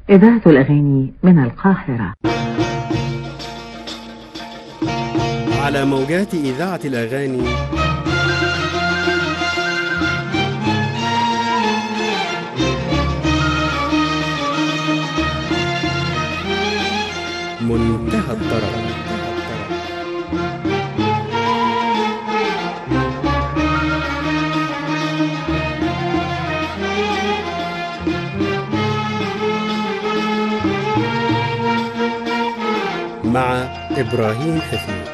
إذاعة الأغاني من القاهرة على موجات إذاعة الأغاني منتهى الطرب مع إبراهيم حفيظ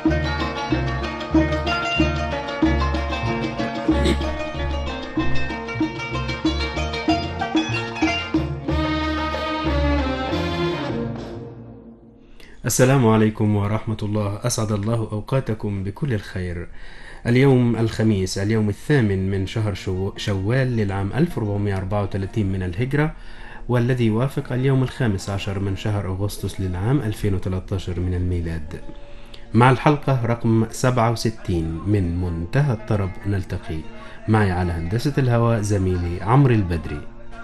السلام عليكم ورحمة الله أسعد الله أوقاتكم بكل الخير اليوم الخميس اليوم الثامن من شهر شو شوال للعام 1434 من الهجرة والذي يوافق اليوم الخامس عشر من شهر أغسطس للعام 2013 من الميلاد مع الحلقة رقم 67 من منتهى الطرب نلتقي معي على هندسة الهواء زميلي عمرو البدري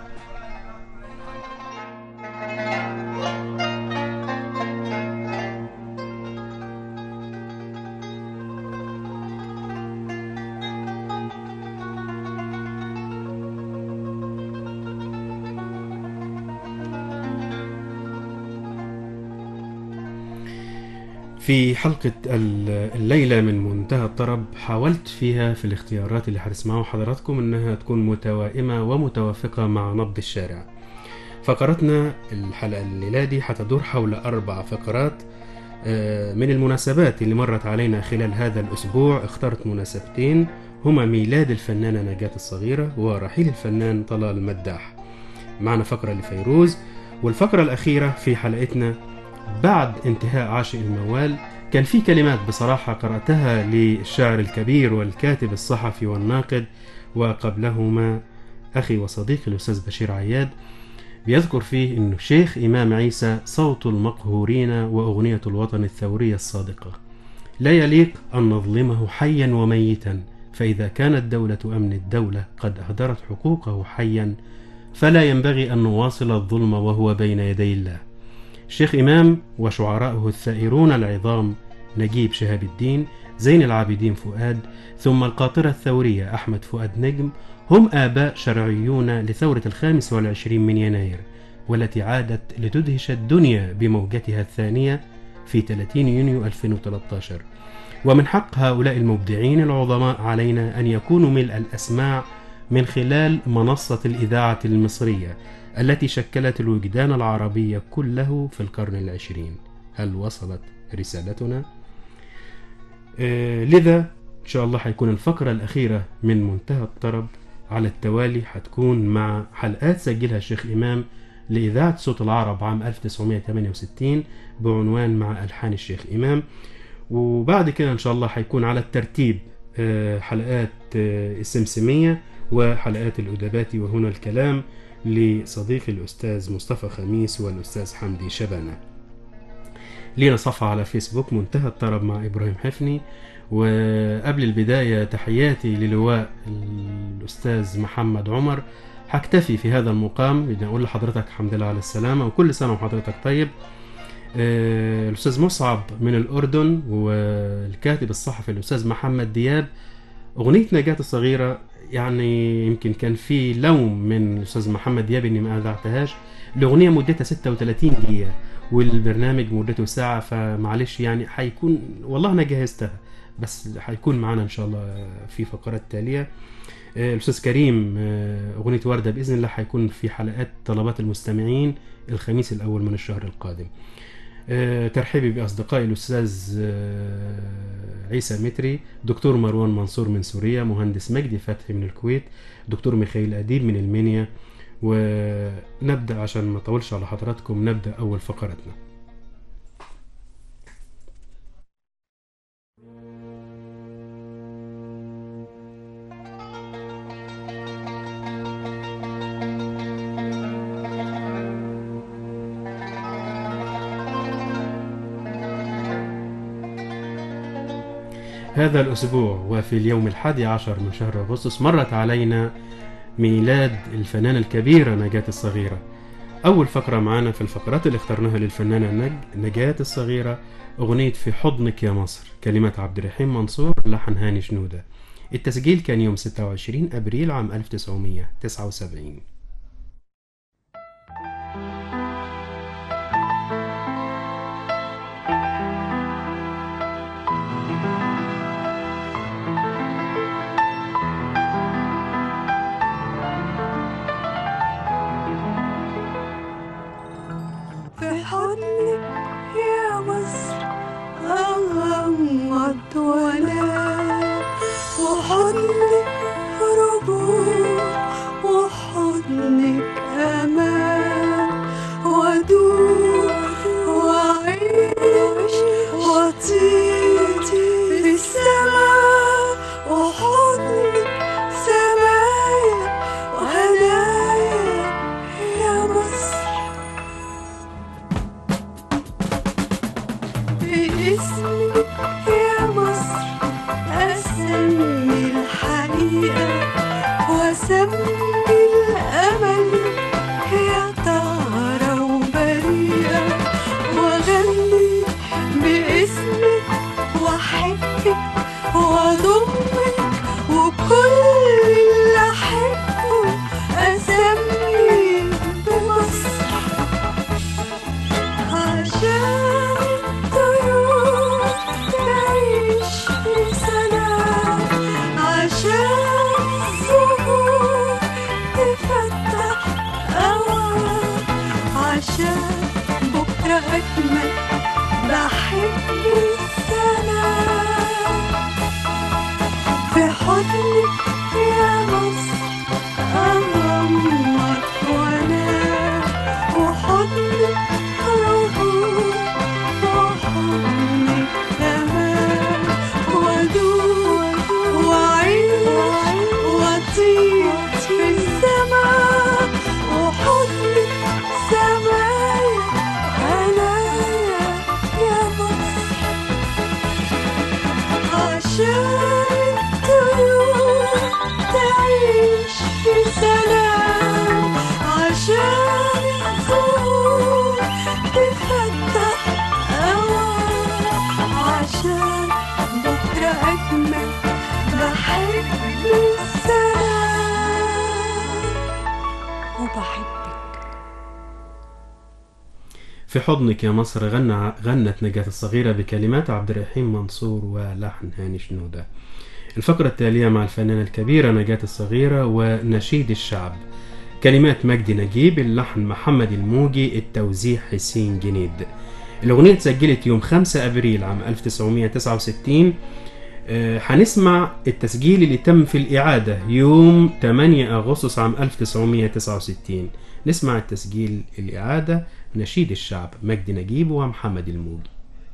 في حلقة الليلة من منتهى الطرب حاولت فيها في الاختيارات اللي هتسمعوا حضراتكم انها تكون متوائمة ومتوافقة مع نبض الشارع فقرتنا الحلقة الليلة دي هتدور حول أربع فقرات من المناسبات اللي مرت علينا خلال هذا الأسبوع اخترت مناسبتين هما ميلاد الفنانة نجاة الصغيرة ورحيل الفنان طلال مداح معنا فقرة لفيروز والفقرة الأخيرة في حلقتنا بعد انتهاء عاشق الموال كان في كلمات بصراحة قرأتها للشاعر الكبير والكاتب الصحفي والناقد وقبلهما أخي وصديقي الأستاذ بشير عياد بيذكر فيه أنه شيخ إمام عيسى صوت المقهورين وأغنية الوطن الثورية الصادقة لا يليق أن نظلمه حيا وميتا فإذا كانت دولة أمن الدولة قد أهدرت حقوقه حيا فلا ينبغي أن نواصل الظلم وهو بين يدي الله الشيخ إمام وشعراءه الثائرون العظام نجيب شهاب الدين زين العابدين فؤاد ثم القاطرة الثورية أحمد فؤاد نجم هم آباء شرعيون لثورة الخامس والعشرين من يناير والتي عادت لتدهش الدنيا بموجتها الثانية في 30 يونيو 2013 ومن حق هؤلاء المبدعين العظماء علينا أن يكونوا ملء الأسماع من خلال منصة الإذاعة المصرية التي شكلت الوجدان العربي كله في القرن العشرين هل وصلت رسالتنا؟ آه لذا إن شاء الله حيكون الفقرة الأخيرة من منتهى الطرب على التوالي حتكون مع حلقات سجلها الشيخ إمام لإذاعة صوت العرب عام 1968 بعنوان مع ألحان الشيخ إمام وبعد كده إن شاء الله حيكون على الترتيب آه حلقات آه السمسمية وحلقات الأدبات وهنا الكلام لصديقي الأستاذ مصطفى خميس والأستاذ حمدي شبانة لينا صفحة على فيسبوك منتهى الطرب مع إبراهيم حفني وقبل البداية تحياتي للواء الأستاذ محمد عمر هكتفي في هذا المقام بدي أقول لحضرتك الحمد لله على السلامة وكل سنة وحضرتك طيب آه الأستاذ مصعب من الأردن والكاتب الصحفي الأستاذ محمد دياب أغنية نجاة الصغيرة يعني يمكن كان في لوم من الاستاذ محمد دياب اني ما اذعتهاش الاغنيه مدتها 36 دقيقه والبرنامج مدته ساعه فمعلش يعني حيكون والله انا جهزتها بس حيكون معانا ان شاء الله في فقرات تاليه الاستاذ كريم اغنيه ورده باذن الله حيكون في حلقات طلبات المستمعين الخميس الاول من الشهر القادم ترحيبي باصدقائي الاستاذ عيسى متري دكتور مروان منصور من سوريا مهندس مجدي فتحي من الكويت دكتور ميخائيل أديب من المنيا ونبدأ عشان ما اطولش على حضراتكم نبدأ أول فقرتنا هذا الأسبوع وفي اليوم الحادي عشر من شهر أغسطس مرت علينا ميلاد الفنانة الكبيرة نجاة الصغيرة أول فقرة معانا في الفقرات اللي اخترناها للفنانة نج... نجاة الصغيرة أغنية في حضنك يا مصر كلمات عبد الرحيم منصور لحن هاني شنودة التسجيل كان يوم 26 أبريل عام 1979 في حضنك يا مصر أغمض وأنام وحضنك ربوع وحضنك أمان وأدور وأعيش وأطير في السماء وحضنك سمايا وهدايا يا مصر باسمك يا مصر أسمي الحقيقة وأسمي الأمل يا طاهرة وبريئة وأغني باسمك وأحبك وأضمك وكل اللي أحبه أسمي بمصر عشان الطيور تعيش في سلام عشان الزهور تفتح أوعى عشان بكرة أجمل بحب السلام في حضنك يا مصر أغمض وأنام وحضنك ربوع وحضنك أمان وأدور وأعيش وأطير في السماء وحضنك سمايا هنايا يا مصر عشان الطيور تعيش في سلام عشان الزهور تفتح أوعى عشان بكرة أجمل بحب السلام وبحبك في حضنك يا مصر غنى غنت نجاة الصغيرة بكلمات عبد الرحيم منصور ولحن هاني شنودة الفقرة التالية مع الفنانة الكبيرة نجاة الصغيرة ونشيد الشعب كلمات مجدي نجيب اللحن محمد الموجي التوزيع حسين جنيد الأغنية اتسجلت يوم 5 أبريل عام 1969 آه، هنسمع التسجيل اللي تم في الإعادة يوم 8 أغسطس عام 1969 نسمع التسجيل الإعادة نشيد الشعب مجدي نجيب ومحمد الموجي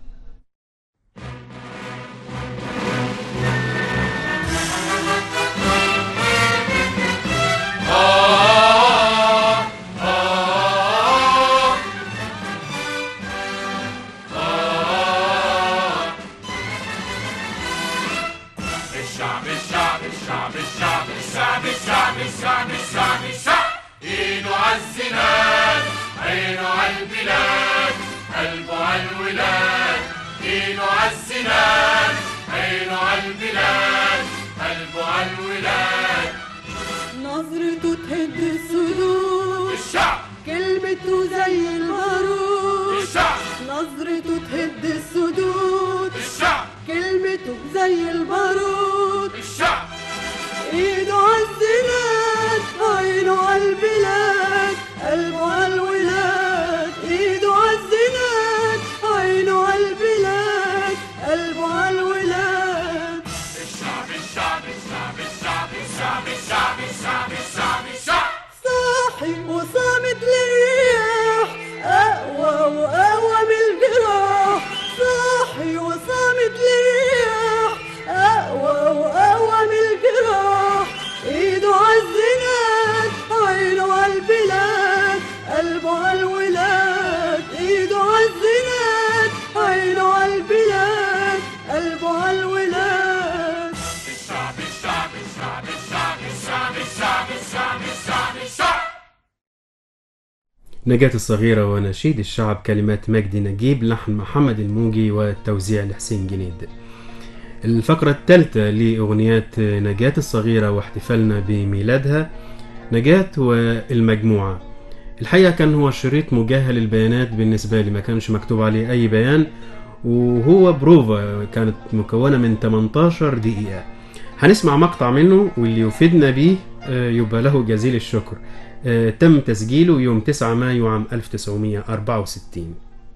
الشعب الشعب الشعب الشعب الشعب الشعب الشعب الشعب الشعب ايده عالزناد عينه عالبلاد قلبه عالولاد ايده عالزناد عينه عالبلاد قلبه عالولاد نظرته تهد الصدور الشعب كلمته زي البارود الشعب نظرته تهد الصدود الشعب كلمته زي البارود الشعب ايده عالزناد عينه عالبلاد قلبه عالولاد ايده عالزناد عينه عالبلاد قلبه عالولاد الشعب الشعب الشعب الشعب الشعب الشعب الشعب الشعب الشعب صاحي وصامت للرياح أقوى وأقوى من الجراح صاحي وصامت للرياح أقوى نجاة الصغيرة ونشيد الشعب كلمات مجدي نجيب لحن محمد الموجي والتوزيع لحسين جنيد الفقرة الثالثة لأغنيات نجاة الصغيرة واحتفالنا بميلادها نجاة والمجموعة الحقيقة كان هو شريط مجهل البيانات بالنسبة لي ما كانش مكتوب عليه أي بيان وهو بروفا كانت مكونة من 18 دقيقة هنسمع مقطع منه واللي يفيدنا بيه آه، يبقى له جزيل الشكر آه، تم تسجيله يوم 9 مايو عام 1964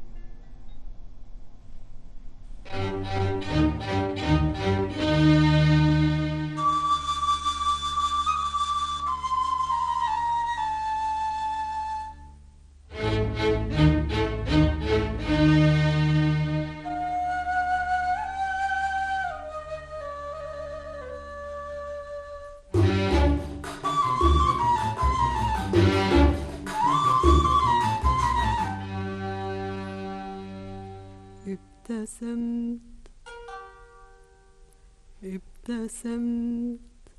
ابتسمت ابتسمت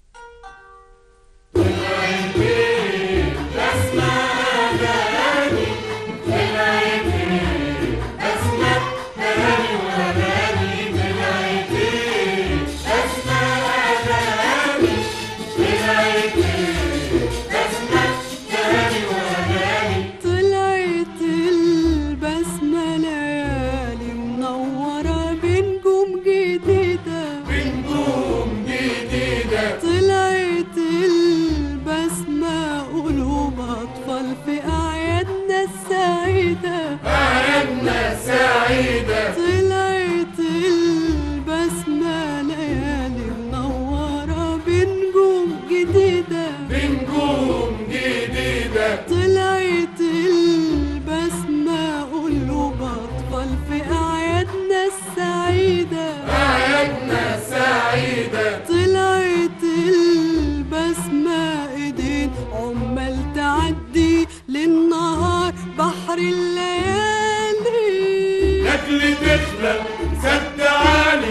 طلعت البسمة ليالي منورة بنجوم جديدة بنجوم جديدة طلعت البسمة قلوب أطفال في أعيادنا السعيدة أعيادنا السعيدة طلعت البسمة ليالي منورة بنجوم جديدة طلعت البسمة قلوب أطفال في أعيادنا السعيدة أعيادنا السعيدة طلعت البسمة إيدين عمال تعدي للنهار بحر الليالي لاجل تخلق صدقاني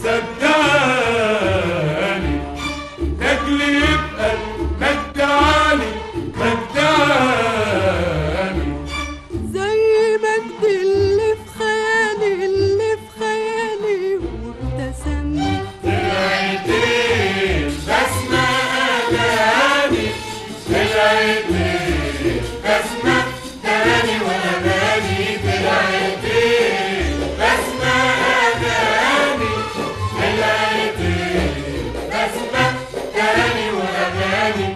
صدقاني لاجل يبقى المجد عالي مجد عالي زي مجد اللي في خيالي اللي في خيالي وابتسمت طلعتين بسمة أغاني طلعتين بسمة تاني وأغاني طلعتين بسمة أغاني طلعتين بسمة تاني وأغاني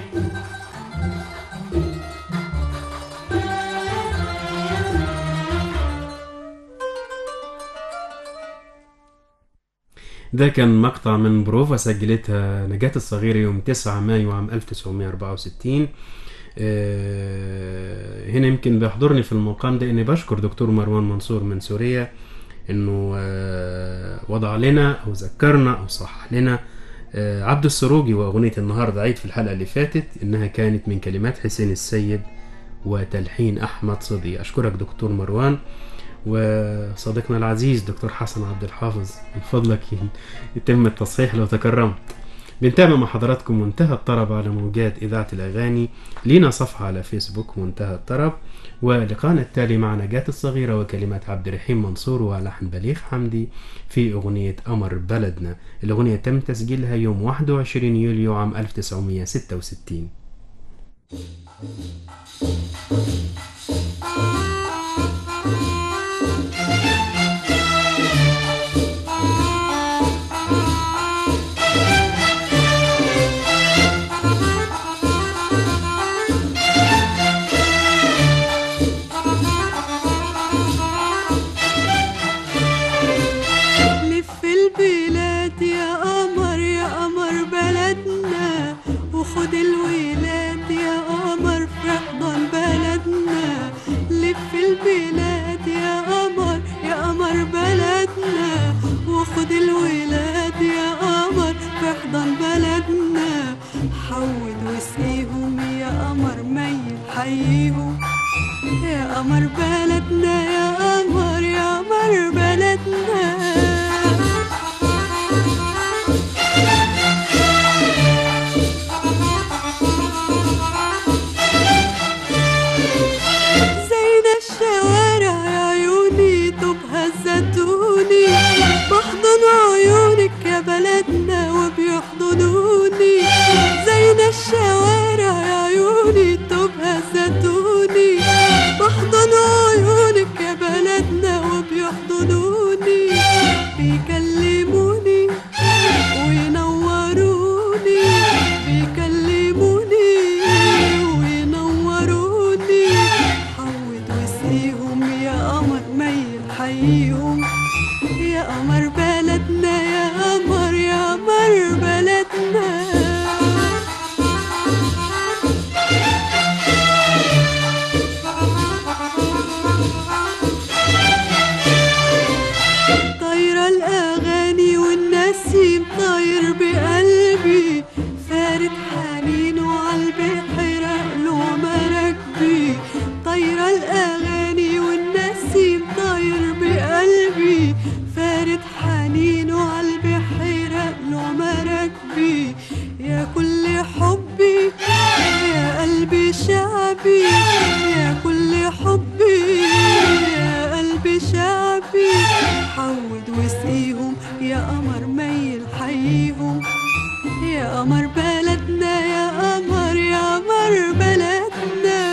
ده كان مقطع من بروفا سجلتها نجاة الصغيرة يوم 9 مايو عام 1964 آه، هنا يمكن بيحضرني في المقام ده اني بشكر دكتور مروان منصور من سوريا انه آه، وضع لنا او ذكرنا او صحح لنا آه، عبد السروجي واغنيه النهارده عيد في الحلقه اللي فاتت انها كانت من كلمات حسين السيد وتلحين احمد صدي اشكرك دكتور مروان وصديقنا العزيز دكتور حسن عبد الحافظ من فضلك يتم التصحيح لو تكرمت بنتابع مع حضراتكم منتهى الطرب على موجات إذاعة الأغاني لينا صفحة على فيسبوك منتهى الطرب ولقانا التالي مع نجاة الصغيرة وكلمات عبد الرحيم منصور ولحن بليغ حمدي في أغنية قمر بلدنا الأغنية تم تسجيلها يوم 21 يوليو عام 1966 لف البلاد يا قمر يا قمر بلدنا وخد الولاد يا قمر في حضن بلدنا لف البلاد يا قمر يا قمر بلدنا وخد الولاد يا قمر في حضن بلدنا حود واسقيهم يا قمر ميت حييهم يا قمر بلدنا يا قمر يا قمر بلدنا زي واسقيهم يا قمر ميل حييهم يا قمر بلدنا يا قمر يا قمر بلدنا طايرة الأغاني والنسيم طاير بقلبي فارد حنينه عالبحر له مراكبي طايرة الأغاني والنسيم طاير بقلبي فارد حنينه عالبحر له مراكبي يا كل حبي يا قلبي شعبي يا كل حبي يا قلبي شعبي حود واسقيهم يا قمر ميل حييهم يا قمر بلدنا يا قمر يا قمر بلدنا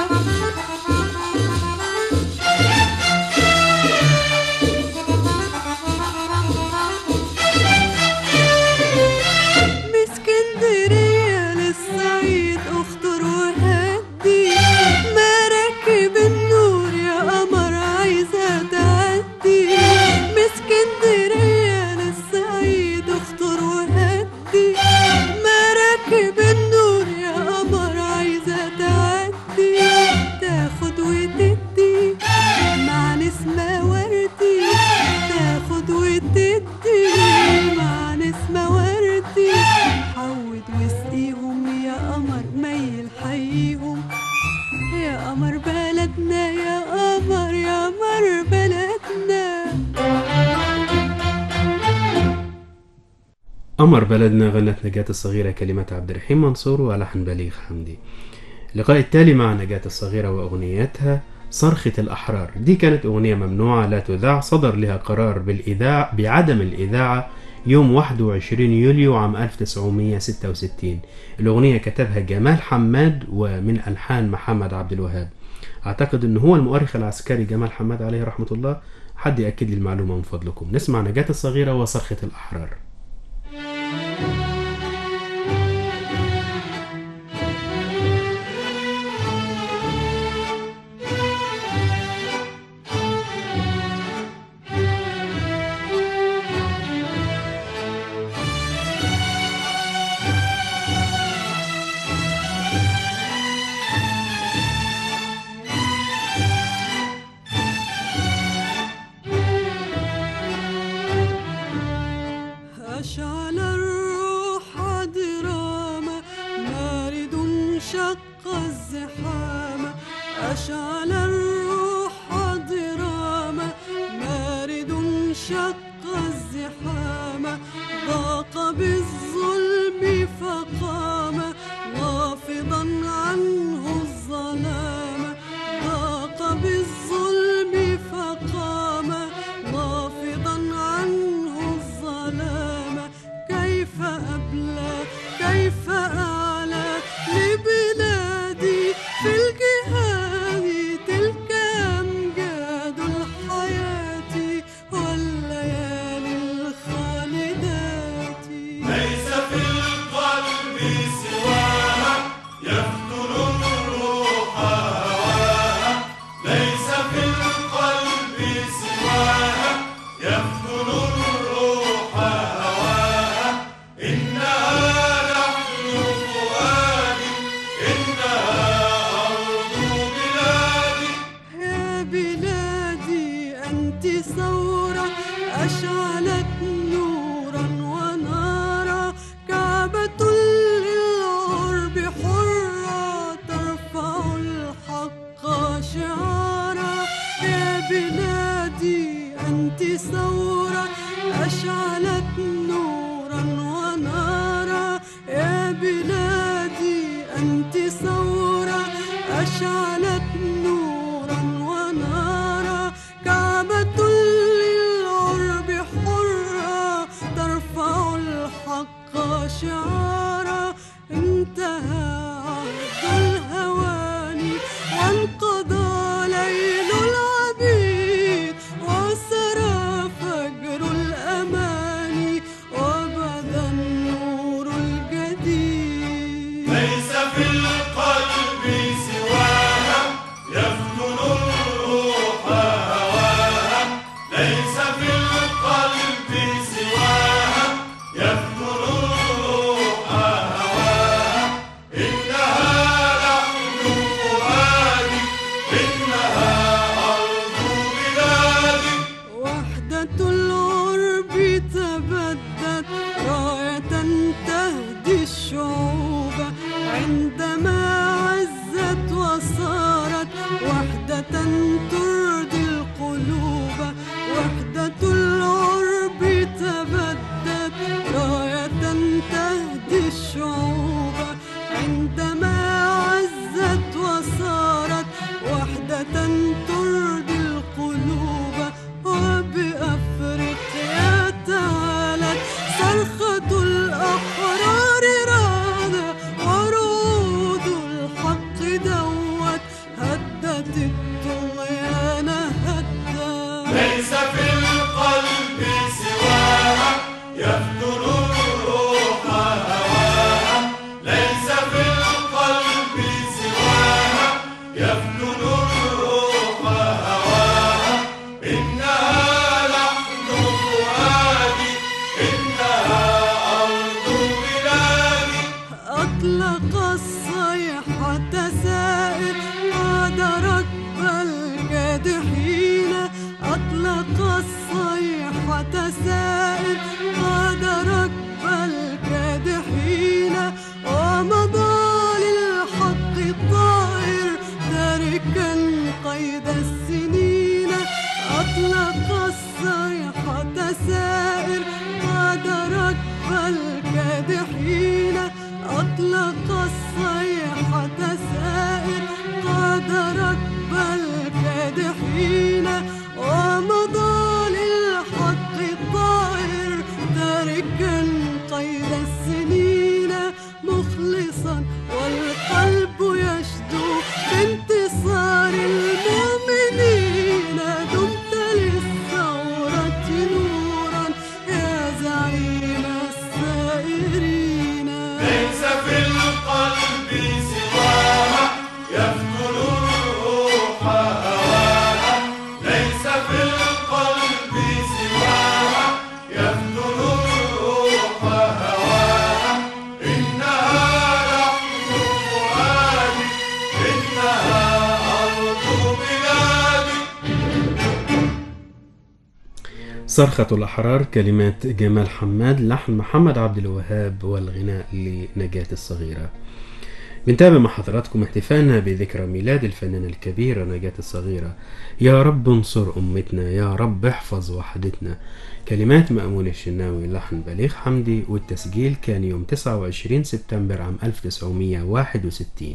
باسكندرية للصعيد اخطر وهدي مراكب النور يا قمر عايزة تعدي باسكندرية للصعيد اخطر وهدي مراكب النور يا قمر عايزة تعدي تاخد وتدي مع نسمة وردي تاخد وتدي مع نسمة وردي حود واسقيهم يا قمر ميل حييهم يا قمر بلدنا يا قمر يا قمر بلدنا قمر بلدنا غنت نجاة الصغيرة كلمات عبد الرحيم منصور ولحن بليغ حمدي اللقاء التالي مع نجاة الصغيرة وأغنيتها صرخة الأحرار دي كانت أغنية ممنوعة لا تذاع صدر لها قرار بالإذاعة بعدم الإذاعة يوم 21 يوليو عام 1966 الأغنية كتبها جمال حماد ومن ألحان محمد عبد الوهاب أعتقد أنه هو المؤرخ العسكري جمال حماد عليه رحمة الله حد يأكد لي المعلومة من فضلكم نسمع نجاة الصغيرة وصرخة الأحرار أشعل الروح دراما مارد شق الزحام أشعل الروح دراما مارد شق الزحام ضاق بالظلم فقام رافضا عنه الظلام ضاق بالظلم فقام رافضا عنه الظلام كيف أبلى كيف أعلى لبلادي في الجهاد تلك أمجاد الحياة والليالي الخالدات ليس في القلب سواها يفتن الروح هواها ليس في القلب سواها يفتن الروح هواها إنها لحن فؤادي إنها أرض بلادي يا بلادي أنت ثورة أشعلت نورا ونارا كعبة للغرب حرة ترفع الحق شعارا يا بلادي أنت ثورة أشعلت نورا ونارا يا بلادي أنت ثورة أشعلت نورا ونارا كعبة للعرب حرة ترفع الحق شعارا انتهى عهد الهواني وانقضى ليل العبيد وسرى فجر الأماني ترضي القلوب وبأفريقيا تعالت صرخة الأحرار رعدة ورعود الحق دوت هدت الطغيان هدا ليس في القلب سواها يفجر الروح هواها ليس في القلب سواها يفجر الروح هواها إنها لحن فؤادي إنها أرض بلادي أطلق الصيحة سائر عاد ركب الكادحين أطلق الصيحة سائر عاد ركب الكادحين ومضى للحق الطائر تاركا قيد السنين أطلق الصيحة سائر عاد ركب الكادحين أطلق الصيحة سائر قاد ركب الكادحين ومضى للحق الطائر تاركا قيد السنين مخلصا والقلب يشدو بانتصار المؤمنين دمت للثورة نورا يا زعيم السائرين ليس في القلب سواها يفجر الروح هواها ليس في القلب سواها يفجر الروح هواها إنها لحن فؤادي إنها أرض بلادي صرخة الأحرار كلمات جمال حماد لحن محمد عبد الوهاب والغناء لنجاة الصغيرة بنتابع مع حضراتكم احتفالنا بذكرى ميلاد الفنانة الكبيرة نجاة الصغيرة يا رب انصر أمتنا يا رب احفظ وحدتنا كلمات مأمون الشناوي لحن بليغ حمدي والتسجيل كان يوم 29 سبتمبر عام 1961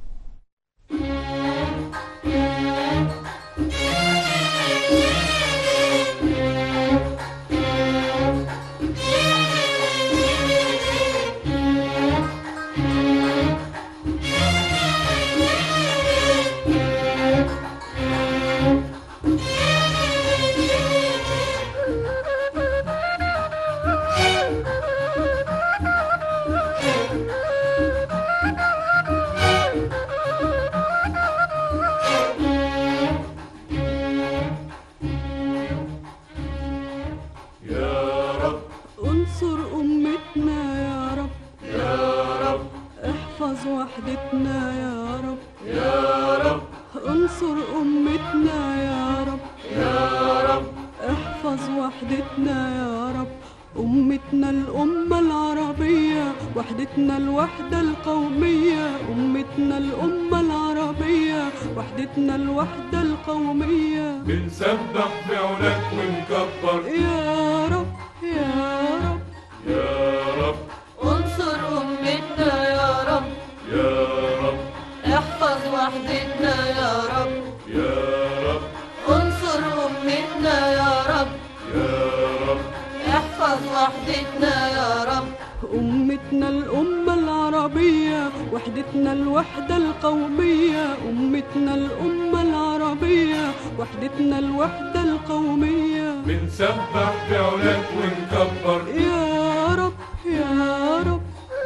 يا رب انصر أمتنا يا رب يا رب احفظ وحدتنا يا رب يا رب انصر أمتنا يا رب يا رب احفظ وحدتنا يا رب أمتنا الأمة العربية وحدتنا الوحدة القومية أمتنا الأمة العربية وحدتنا الوحدة القومية بنسبح بعلاك ونكبر يا رب يا رب يا رب انصر أمتنا يا رب يا رب احفظ وحدتنا يا رب يا رب انصر أمتنا يا رب يا رب احفظ وحدتنا يا رب أمتنا الأمة العربية وحدتنا الوحدة القومية أمتنا الأمة العربية وحدتنا الوحدة القومية بنسبح بعلاك ونكبر يا رب يا رب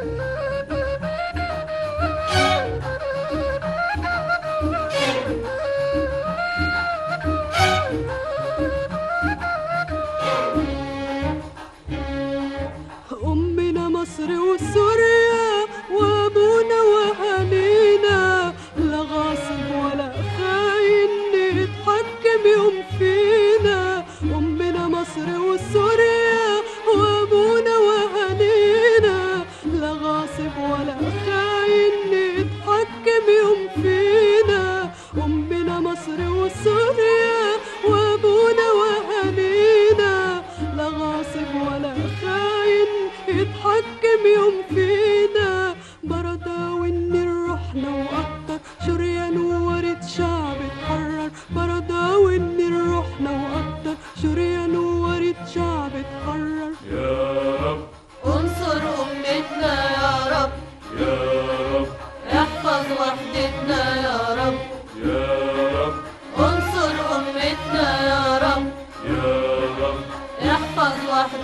أمنا مصر وسوريا وأبونا وأهالينا لا غاصب ولا خاين يتحكم يوم فينا أمنا مصر وسوريا وأبونا وأهالينا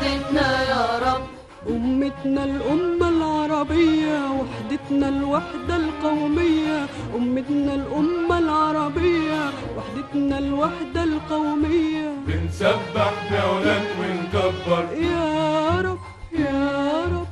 وحدتنا يا رب أمتنا الأمة العربية وحدتنا الوحدة القومية أمتنا الأمة العربية وحدتنا الوحدة القومية بنسبح دولات ونكبر يا رب يا رب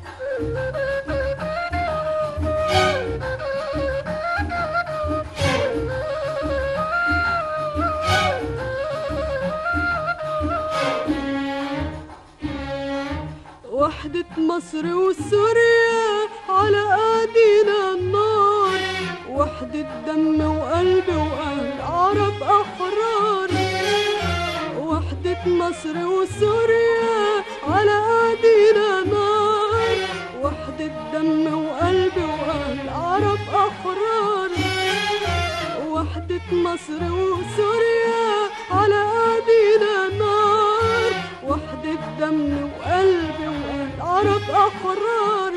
وحدة مصر وسوريا على ايدينا النار وحدة دم وقلب وقلب عرب احرار وحدة مصر وسوريا على ايدينا نار وحدة دم وقلب وقلب عرب احرار وحدة مصر وسوريا على ايدينا نار وحدة دم وقلب وقلب عرب احرار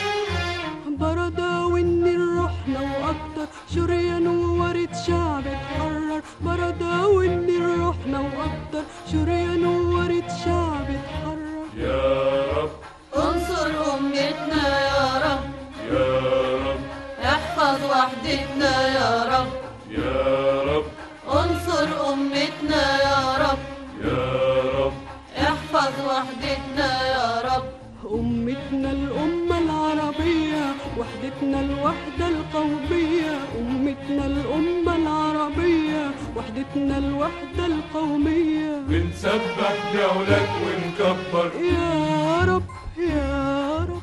بردا والنيل رحنا واكتر شريان وورد شعب اتحرر بردا والنيل رحنا واكتر شريان وورد شعب اتحرر يا رب انصر أمتنا يا رب يا رب احفظ وحدتنا يا رب يا رب انصر أمتنا يا رب يا رب احفظ وحدتنا يا رب أمتنا الأمة العربية وحدتنا الوحدة القومية أمتنا الأمة العربية وحدتنا الوحدة القومية بنسبح دولات ونكبر يا رب يا رب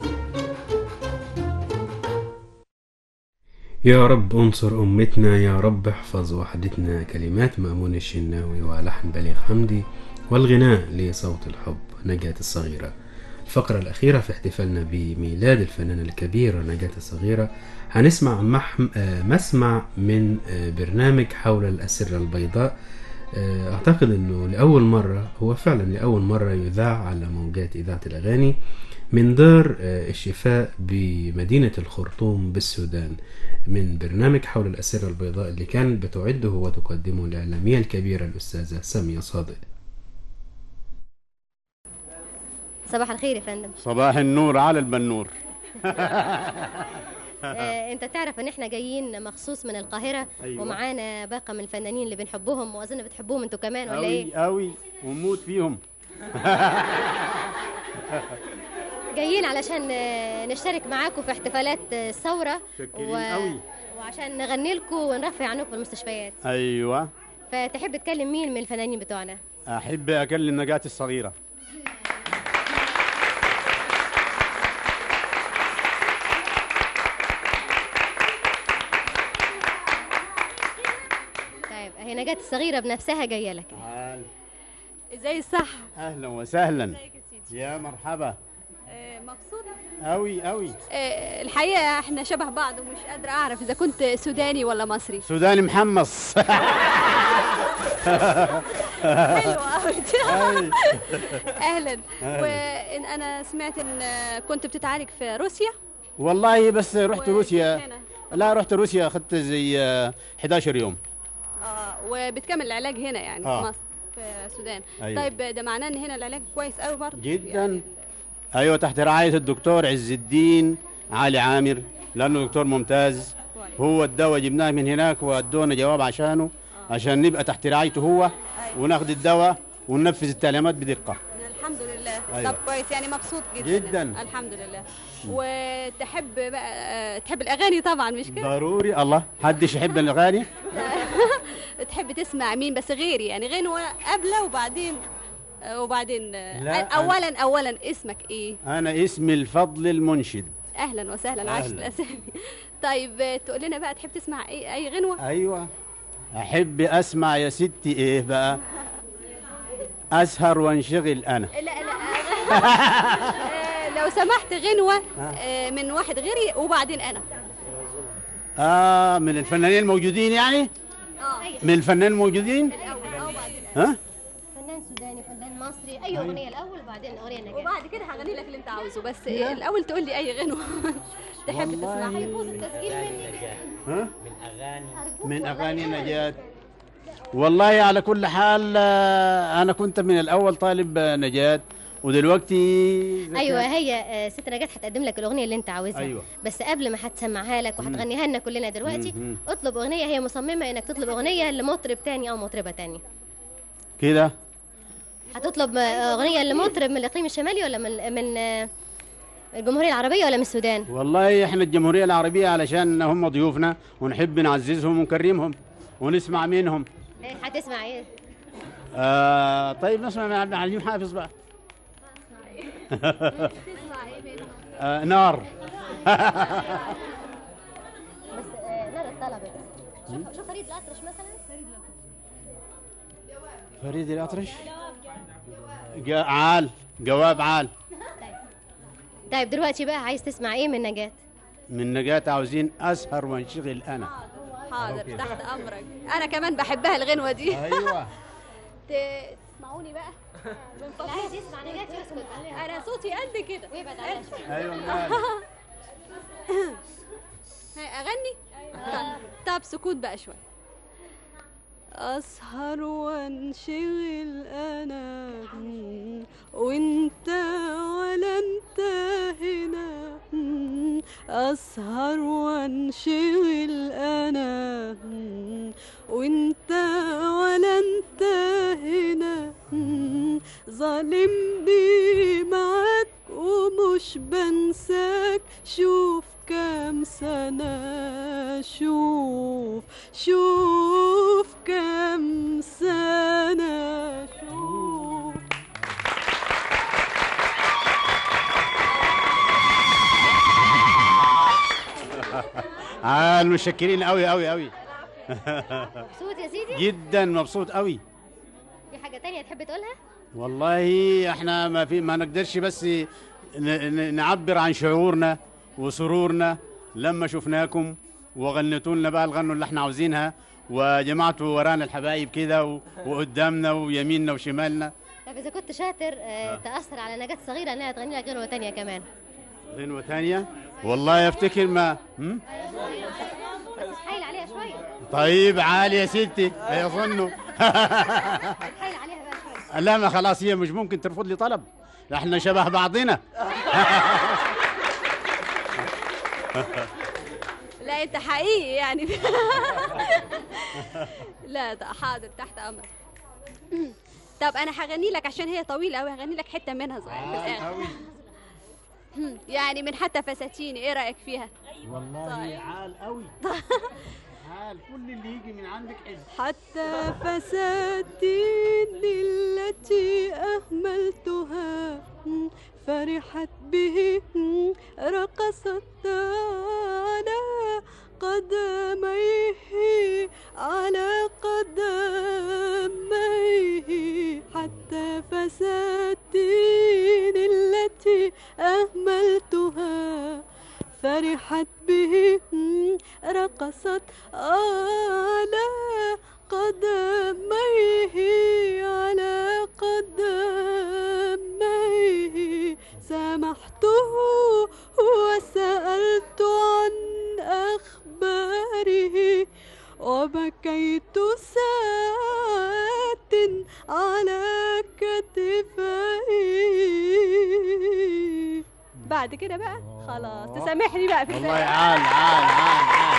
يا رب انصر أمتنا يا رب احفظ وحدتنا كلمات مأمون الشناوي ولحن بليغ حمدي والغناء لصوت الحب نجاة الصغيرة الفقرة الأخيرة في احتفالنا بميلاد الفنانة الكبيرة نجاة الصغيرة هنسمع محم... آه، مسمع من آه، برنامج حول الأسرة البيضاء آه، أعتقد أنه لأول مرة هو فعلا لأول مرة يذاع على موجات إذاعة الأغاني من دار آه، الشفاء بمدينة الخرطوم بالسودان من برنامج حول الأسرة البيضاء اللي كانت بتعده وتقدمه الإعلامية الكبيرة الأستاذة سامية صادق صباح الخير يا فندم صباح النور على البنور آه، انت تعرف ان احنا جايين مخصوص من القاهره أيوة. ومعانا باقه من الفنانين اللي بنحبهم واظن بتحبوهم انتوا كمان ولا قوي ايه قوي وموت فيهم جايين علشان آه، نشترك معاكم في احتفالات آه، الثوره شكرين قوي. وعشان نغني لكم ونرفع عنكم في المستشفيات ايوه فتحب تكلم مين من الفنانين بتوعنا احب اكلم نجاة الصغيرة طيب هي نجاة الصغيره بنفسها جايه لك تعال ازاي الصح اهلا وسهلا يا مرحبا مبسوطة قوي قوي الحقيقة احنا شبه بعض ومش قادرة اعرف اذا كنت سوداني ولا مصري سوداني محمص حلوة قوي أي. اهلا أهلاً. وان انا سمعت ان كنت بتتعالج في روسيا والله بس رحت روسيا هنا. لا رحت روسيا اخذت زي آه، 11 يوم اه وبتكمل العلاج هنا يعني آه. في مصر في السودان أيوة. طيب ده معناه ان هنا العلاج كويس قوي برضه جدا ايوه تحت رعايه الدكتور عز الدين علي عامر لانه دكتور ممتاز هو الدواء جبناه من هناك وادونا جواب عشانه عشان نبقى تحت رعايته هو وناخذ الدواء وننفذ التعليمات بدقه الحمد لله أيوة. طب كويس يعني مبسوط جدا جداً. الحمد لله وتحب بقى آه، تحب الاغاني طبعا مش كده ضروري الله حدش يحب الاغاني تحب تسمع مين بس غيري يعني غنوة قبله وبعدين آه، وبعدين آه، لا، أنا- اولا اولا اسمك ايه انا اسمي الفضل المنشد اهلا وسهلا عاش أهلاً. الاسامي طيب آه، تقول لنا بقى تحب تسمع ايه اي غنوة ايوه احب اسمع يا ستي ايه بقى اسهر وانشغل انا لا لا آه، لو سمحت غنوة آه، من واحد غيري وبعدين انا اه من الفنانين الموجودين يعني اه من الفنانين الموجودين ها فنان سوداني فنان مصري اي اغنيه الاول وبعدين اغنيه نجاة وبعد كده هغني لك اللي انت عاوزه بس آه، الاول تقول لي اي غنوة تحب تسمعها هيبوظ التسجيل مني ها من اغاني نجاة والله على كل حال آه، انا كنت من الاول طالب آه، نجاة ودلوقتي ايوه هي آه، ست نجاة هتقدم لك الاغنيه اللي انت عاوزها أيوة. بس قبل ما هتسمعها لك وهتغنيها لنا كلنا دلوقتي مم. اطلب اغنيه هي مصممه انك تطلب اغنيه لمطرب تاني او مطربه تانية كده هتطلب آه، اغنيه لمطرب من الاقليم الشمالي ولا من من آه، الجمهوريه العربيه ولا من السودان والله احنا الجمهورية العربية علشان هم ضيوفنا ونحب نعززهم ونكرمهم ونسمع منهم إيه، هتسمع ايه آه طيب نسمع من عبد الحليم حافظ بقى آه نار بس آه، نار الطلبة شوف شوف فريد الأطرش مثلا فريد الأطرش جا- عال جواب عال طيب دلوقتي بقى عايز تسمع ايه من نجاة من نجاة عاوزين أسهر وانشغل أنا حاضر تحت امرك انا كمان بحبها الغنوه دي أيوة ت- تسمعوني بقى اللي عايز يسمع نجاة يسكت انا صوتي قد كده ويبعد عليها شوية أيوة هاي اغني طب- طب سكوت بقى شوي اسهر وانشغل انا وانت ولا انت هنا اسهر وانشغل انا وانت ولا انت هنا ظالم بي معاك ومش بنساك شوف كام سنة شوف شوف كام سنة شوف عال متشكرين أوي أوي أوي مبسوط يا سيدي جدا مبسوط أوي في حاجة تانية تحب تقولها والله احنا ما في ما نقدرش بس ن- ن- نعبر عن شعورنا وسرورنا لما شفناكم وغنتوا لنا بقى الغنوا اللي احنا عاوزينها وجمعتوا ورانا الحبايب كده و- وقدامنا ويميننا وشمالنا طب إذا كنت شاطر آه، تأثر على نجاة صغيرة إنها تغني لك غنوة تانية كمان غنوة ثانية والله افتكر ما هم؟ بس تحايل عليها شوية طيب عالي يا ستي هيظنوا تحايل عليها بقى شوية لا ما خلاص هي مش ممكن ترفض لي طلب احنا شبه بعضنا لا انت حقيقي يعني لا ده حاضر تحت امرك طب انا هغني لك عشان هي طويله قوي هغني لك حته منها صغيره في الاخر يعني من حتى فساتيني ايه رايك فيها والله عال قوي عال كل اللي يجي من عندك حلو حتى فساتيني التي أهملتها فرحت به رقصت على قدميه على قدميه حتى فساتيني التي أهملتها فرحت به رقصت على قدميه على قدميه سامحته وسألت عن أخباره وبكيت ساعات على كتفيه بعد كده بقى خلاص تسامحني بقى في والله الباقي. عال عال عال عال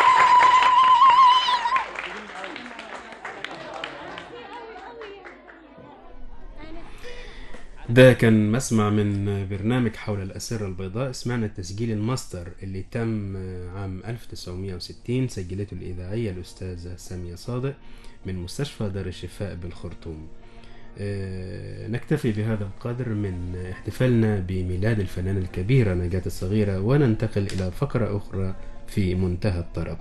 ده كان مسمع من برنامج حول الأسرة البيضاء سمعنا التسجيل الماستر اللي تم عام 1960 سجلته الإذاعية الأستاذة سامية صادق من مستشفى دار الشفاء بالخرطوم آه، نكتفي بهذا القدر من احتفالنا بميلاد الفنانة الكبيرة نجاة الصغيرة وننتقل إلى فقرة أخرى في منتهى الطرب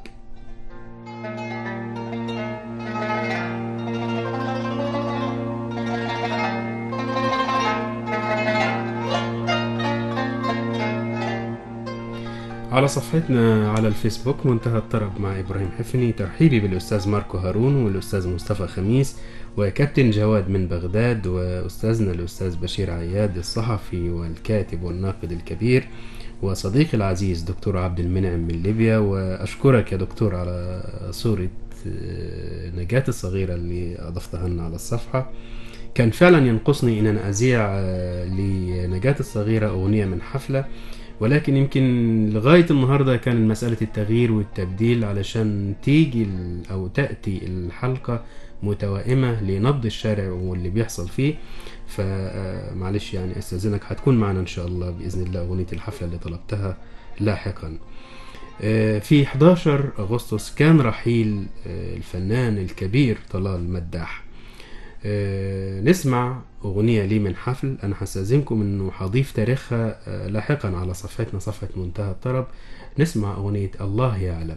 على صفحتنا على الفيسبوك منتهى الطرب مع إبراهيم حفني ترحيبي بالأستاذ ماركو هارون والأستاذ مصطفى خميس وكابتن جواد من بغداد وأستاذنا الأستاذ بشير عياد الصحفي والكاتب والناقد الكبير وصديقي العزيز دكتور عبد المنعم من ليبيا وأشكرك يا دكتور على صورة آه، نجاة الصغيرة اللي أضفتها لنا على الصفحة كان فعلا ينقصني ان انا اذيع آه، لنجاة الصغيرة اغنية من حفلة ولكن يمكن لغاية النهاردة كان مسألة التغيير والتبديل علشان تيجي ال- او تأتي الحلقة متوائمة لنبض الشارع واللي بيحصل فيه فمعلش يعني استاذنك هتكون معنا ان شاء الله باذن الله اغنية الحفلة اللي طلبتها لاحقا آه، في 11 أغسطس كان رحيل آه، الفنان الكبير طلال مداح آه، نسمع أغنية لي من حفل أنا هستأذنكم إنه هضيف تاريخها آه، لاحقا على صفحتنا صفحة منتهى الطرب نسمع أغنية الله يعلم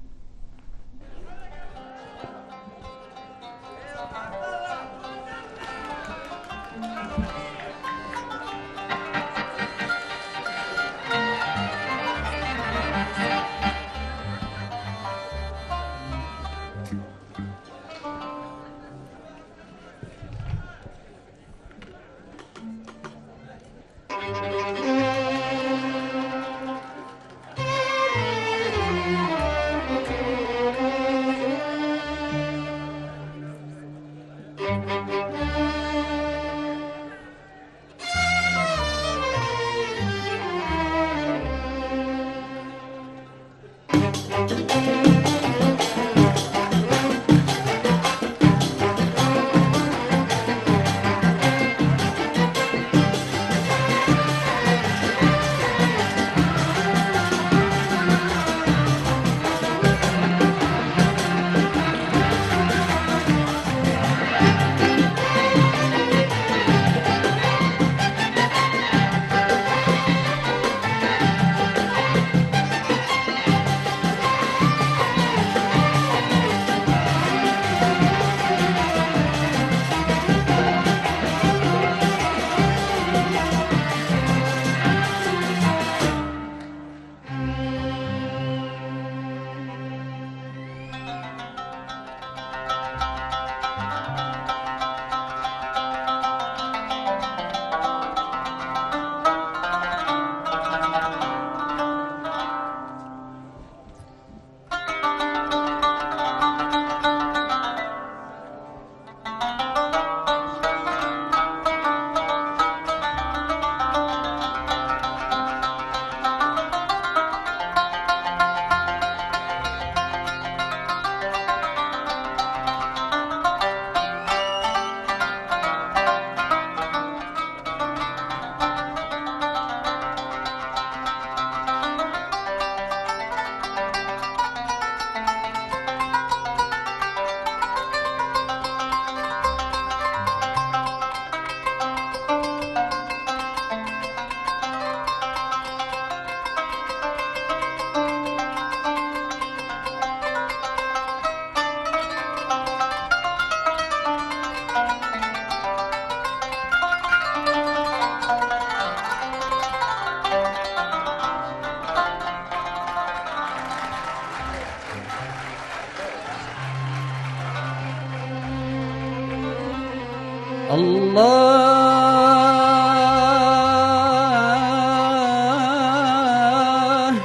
الله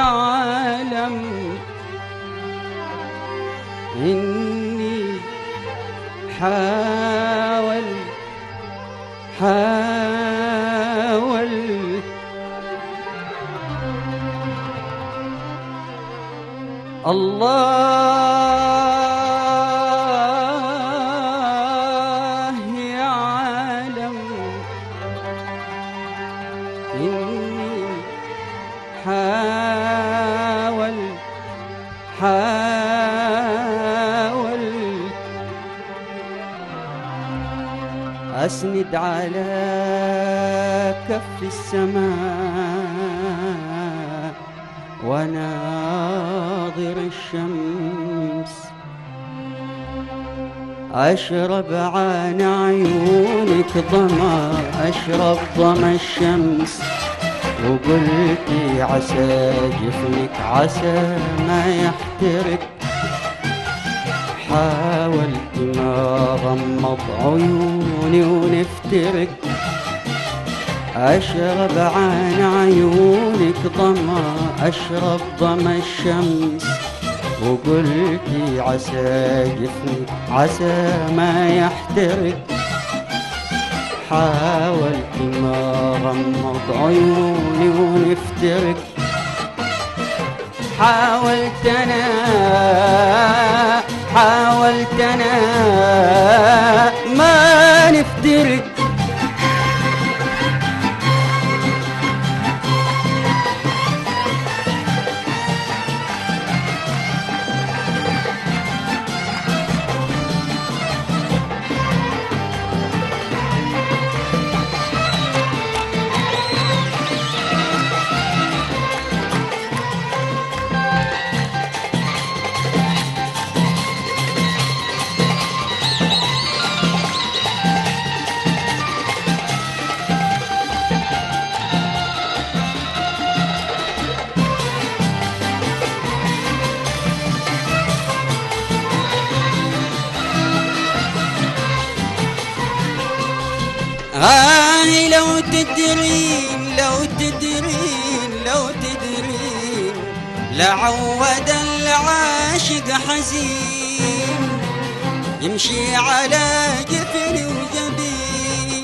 يعلم إني حاول حاول الله يعلم إني حاول حاول أسند على كف السماء وناظر الشمس أشرب عن عيونك ظما أشرب ظما الشمس وقلت عسى جفنك عسى ما يحترق حاولت ما غمض عيوني ونفترق أشرب عن عيونك ظما أشرب ظما الشمس وقلت عسى جفنك عسى ما يحترق حاولت ما غمض عيوني ونفترق حاولت انا حاولت انا ما نفترق آه لو تدرين لو تدرين لو تدرين لعود العاشق حزين يمشي على جفن وجبين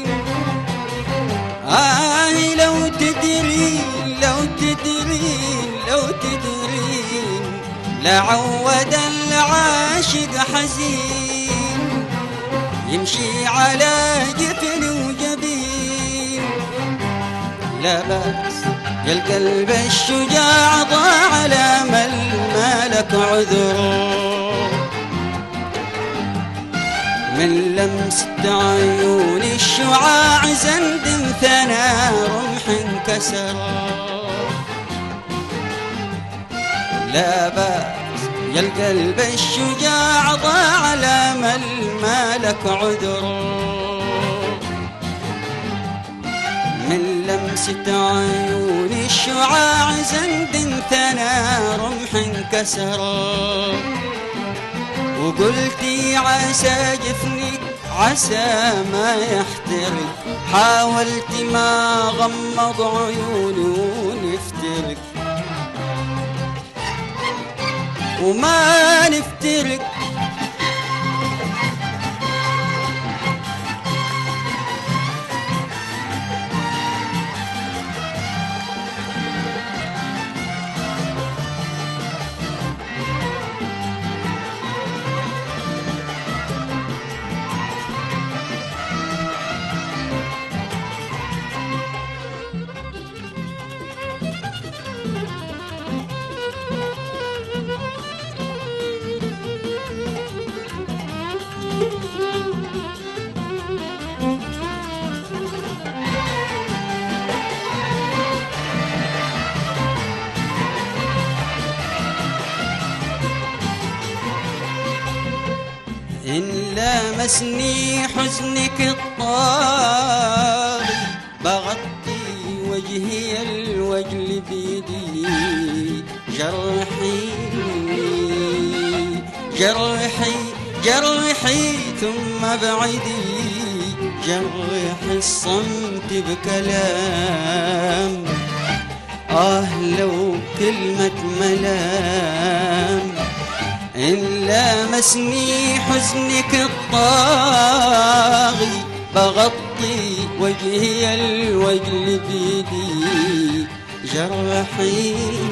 آه لو تدرين لو تدرين لو تدرين لعود العاشق حزين يمشي على جفن وجبين لا بأس يا القلب الشجاع ضاع على مل مالك عذر من لمسة عيون الشعاع زند ثنا رمح انكسر لا بأس يا القلب الشجاع ضاع على مل مالك عذر من لمسة عيون الشعاع زند ثنا رمح انكسر وقلتي عسى جفنك عسى ما يحترق حاولت ما غمض عيوني ونفترق وما نفترق إن لامسني حزنك الطاغي بغطي وجهي الوجل بيدي جرحي جرحي جرحي ثم بعدي جرح الصمت بكلام آه لو كلمة ملام إن لامسني حزنك الطاغي بغطي وجهي الوجل بيدي جرحي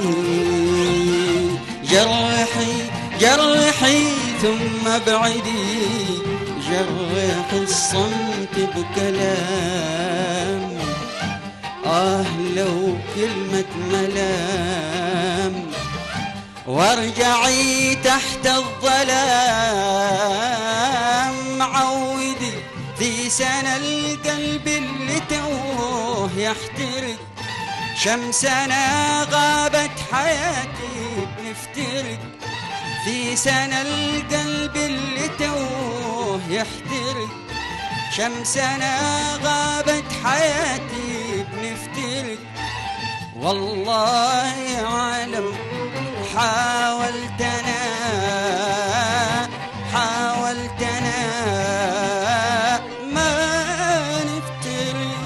جرحي جرحي ثم بعدي جرح الصمت بكلام آه لو كلمة ملام وارجعي تحت الظلام عودي في سنة القلب اللي توه يحترق شمسنا غابت حياتي بنفترق في سنة القلب اللي توه يحترق شمسنا غابت حياتي بنفترق والله عالم حاولت انا حاولت انا ما نفترق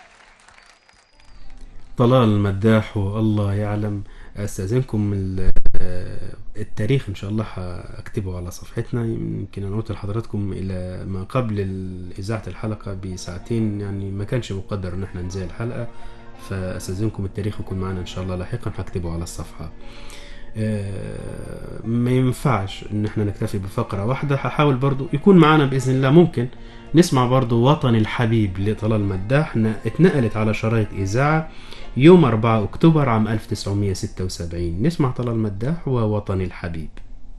طلال مداح والله يعلم استاذنكم ال- آه، التاريخ ان شاء الله هكتبه على صفحتنا يمكن انا قلت لحضراتكم الى ما قبل ال- اذاعه الحلقه بساعتين يعني ما كانش مقدر ان احنا نذاع الحلقه فاستاذنكم التاريخ يكون معنا ان شاء الله لاحقا هكتبه على الصفحه آه، ما ينفعش ان احنا نكتفي بفقره واحده هحاول برضو يكون معانا باذن الله ممكن نسمع برضو وطن الحبيب لطلال مداح ن- اتنقلت على شرايط اذاعه يوم 4 اكتوبر عام 1976 نسمع طلال مداح ووطن الحبيب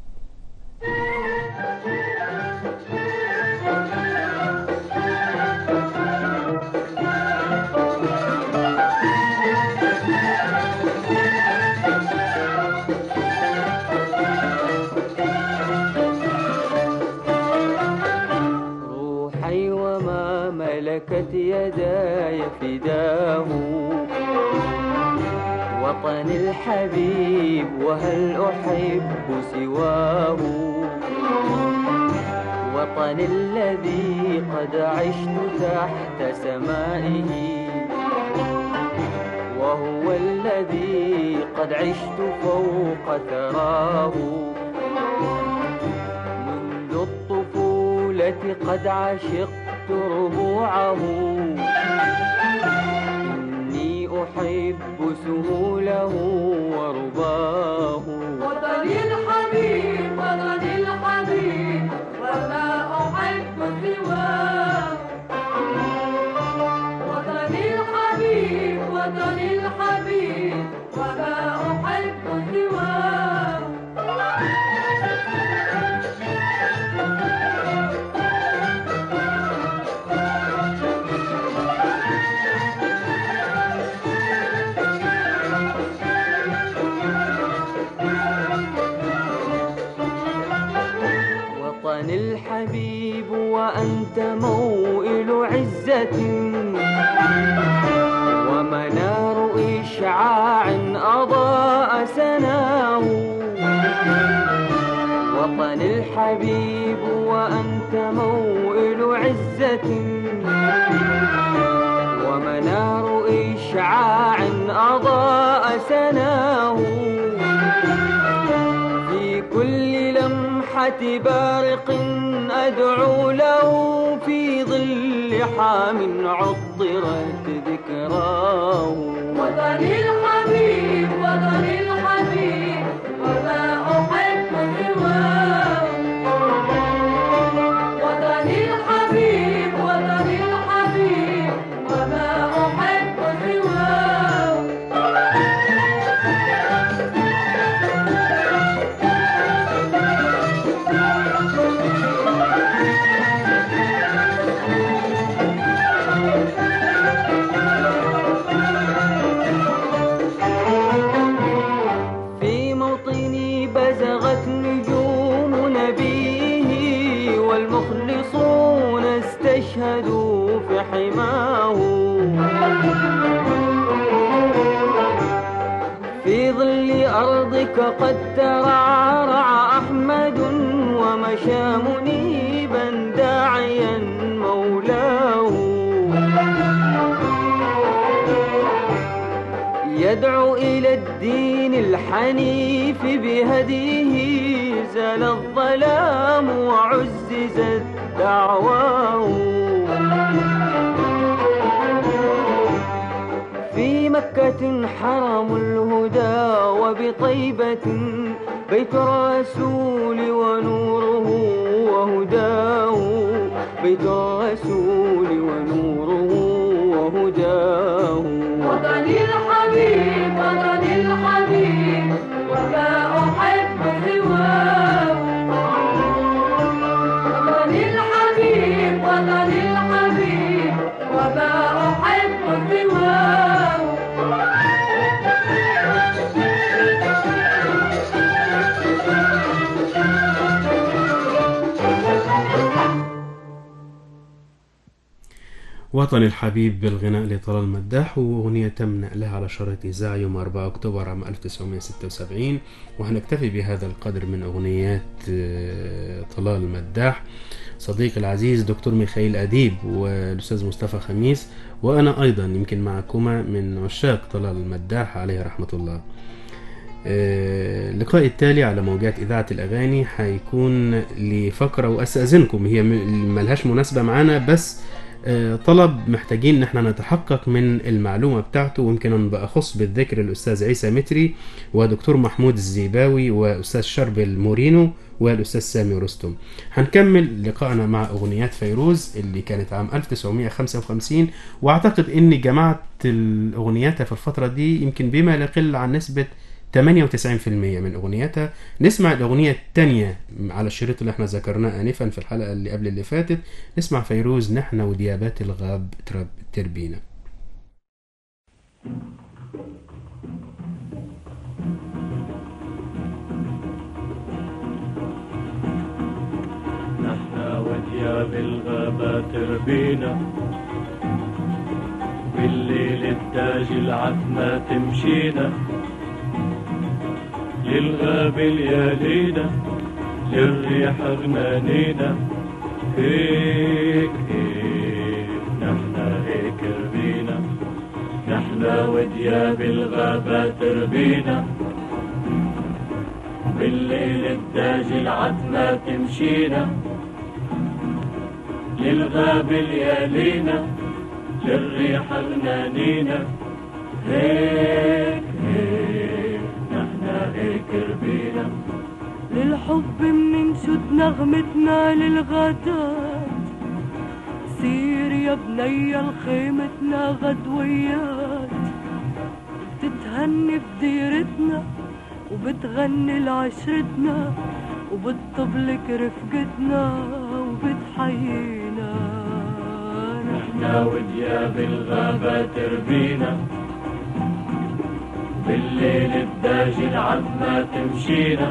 روحي وما ملكت يداي فداه وطن الحبيب وهل أحب سواه وطن الذي قد عشت تحت سمائه وهو الذي قد عشت فوق ثراه منذ الطفولة قد عشقت ربوعه إني أحب سهوله ورباه وطني الحبيب وطني الحبيب وما أحب سواه وطني الحبيب وطني الحبيب وما أحب سواه وطن الحبيب وأنت موئل عزة ومنار إشعاع أضاء سناه وطن الحبيب وأنت موئل عزة ومنار إشعاع أضاء سناه في كل لمحة بارق أدعو له في ظل حام عطرت ذكراه وطني الحبيب وطني الحبيب وما أحب سواه وطني الحبيب وطني الحبيب وما أحب سواه في موطني بزغت نجوم نبيه والمخلصون استشهدوا في حماه في ظل أرضك قد ترعرع أحمد ومشى منيبا داعيا مولاه يدعو إلى الدين الحنيف بهديه زال الظلام وعززت دعواه في مكة حرم الهدى وبطيبة بيت الرسول ونوره وهداه بيت الرسول ونوره وهداه وطني الحبيب وطني الحبيب وما أحب سواه وطني الحبيب وطني الحبيب وما أحب سواه وطن الحبيب بالغناء لطلال مداح وأغنية تم نقلها على شريط إذاعة يوم 4 أكتوبر عام 1976 وهنكتفي بهذا القدر من أغنيات آه، طلال مداح صديقي العزيز دكتور ميخائيل أديب والأستاذ مصطفى خميس وأنا أيضا يمكن معكما من عشاق طلال مداح عليه رحمة الله آه، اللقاء التالي على موجات إذاعة الأغاني هيكون لفقرة وأستأذنكم هي م- ملهاش مناسبة معانا بس آه، طلب محتاجين ان احنا نتحقق من المعلومة بتاعته ويمكن ان بأخص بالذكر الأستاذ عيسى متري ودكتور محمود الزيباوي وأستاذ شربل مورينو والأستاذ سامي رستم هنكمل لقائنا مع أغنيات فيروز اللي كانت عام 1955 وأعتقد إني جمعت الأغنياتها في الفترة دي يمكن بما لا يقل عن نسبة 98% من أغنياتها نسمع الأغنية التانية على الشريط اللي احنا ذكرناه آنفا في الحلقة اللي قبل اللي فاتت نسمع فيروز نحن وديابات الغاب ترب تربينا نحنا ودياب الغابة تربينا بالليل التاج العتمة تمشينا للغاب ليالينا للريح غنانينا هيك هيك نحنا هيك ربينا نحنا ودياب الغابة تربينا بالليل التاج العتمة تمشينا للغاب ليالينا للريح غنانينا هيك هيك نحنا هيك ربينا للحب مننشد نغمتنا للغدات سير يا بنية لخيمتنا غدويات بتتهني بديرتنا وبتغني لعشرتنا وبتطبلك رفقتنا وبتحيينا نحنا ودياب الغابة تربينا بالليل الداج العتمة تمشينا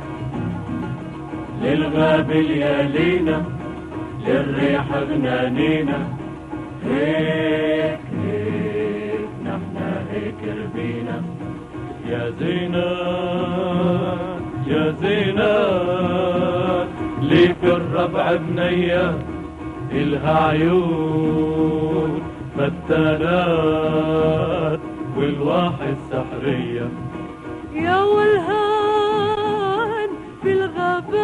للغاب ليالينا للريح غنانينا هيك هيك نحنا هيك ربينا يا زينات يا زينات ليك الربع بنية إلها عيون فتانات والواحد سحرية يا والهان في الغابات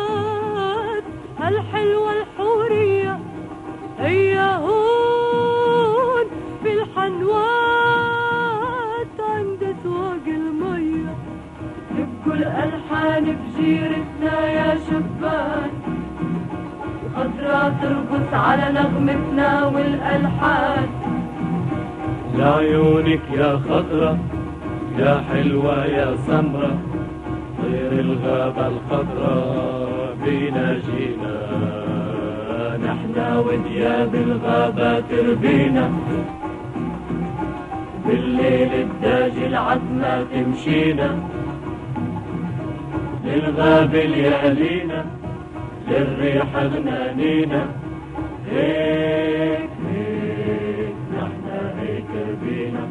هالحلوة الحورية هي هون في الحنوات عند سواق المية نبكوا الألحان بجيرتنا يا شبان خضرا ترقص على نغمتنا والألحان لعيونك يا خضرة يا حلوة يا سمرة طير الغابة الخضراء بينا جينا نحنا ودياب الغابة تربينا بالليل الداج العتمة تمشينا للغاب ليالينا للريح غنانينا هيك هيك نحنا هيك ربينا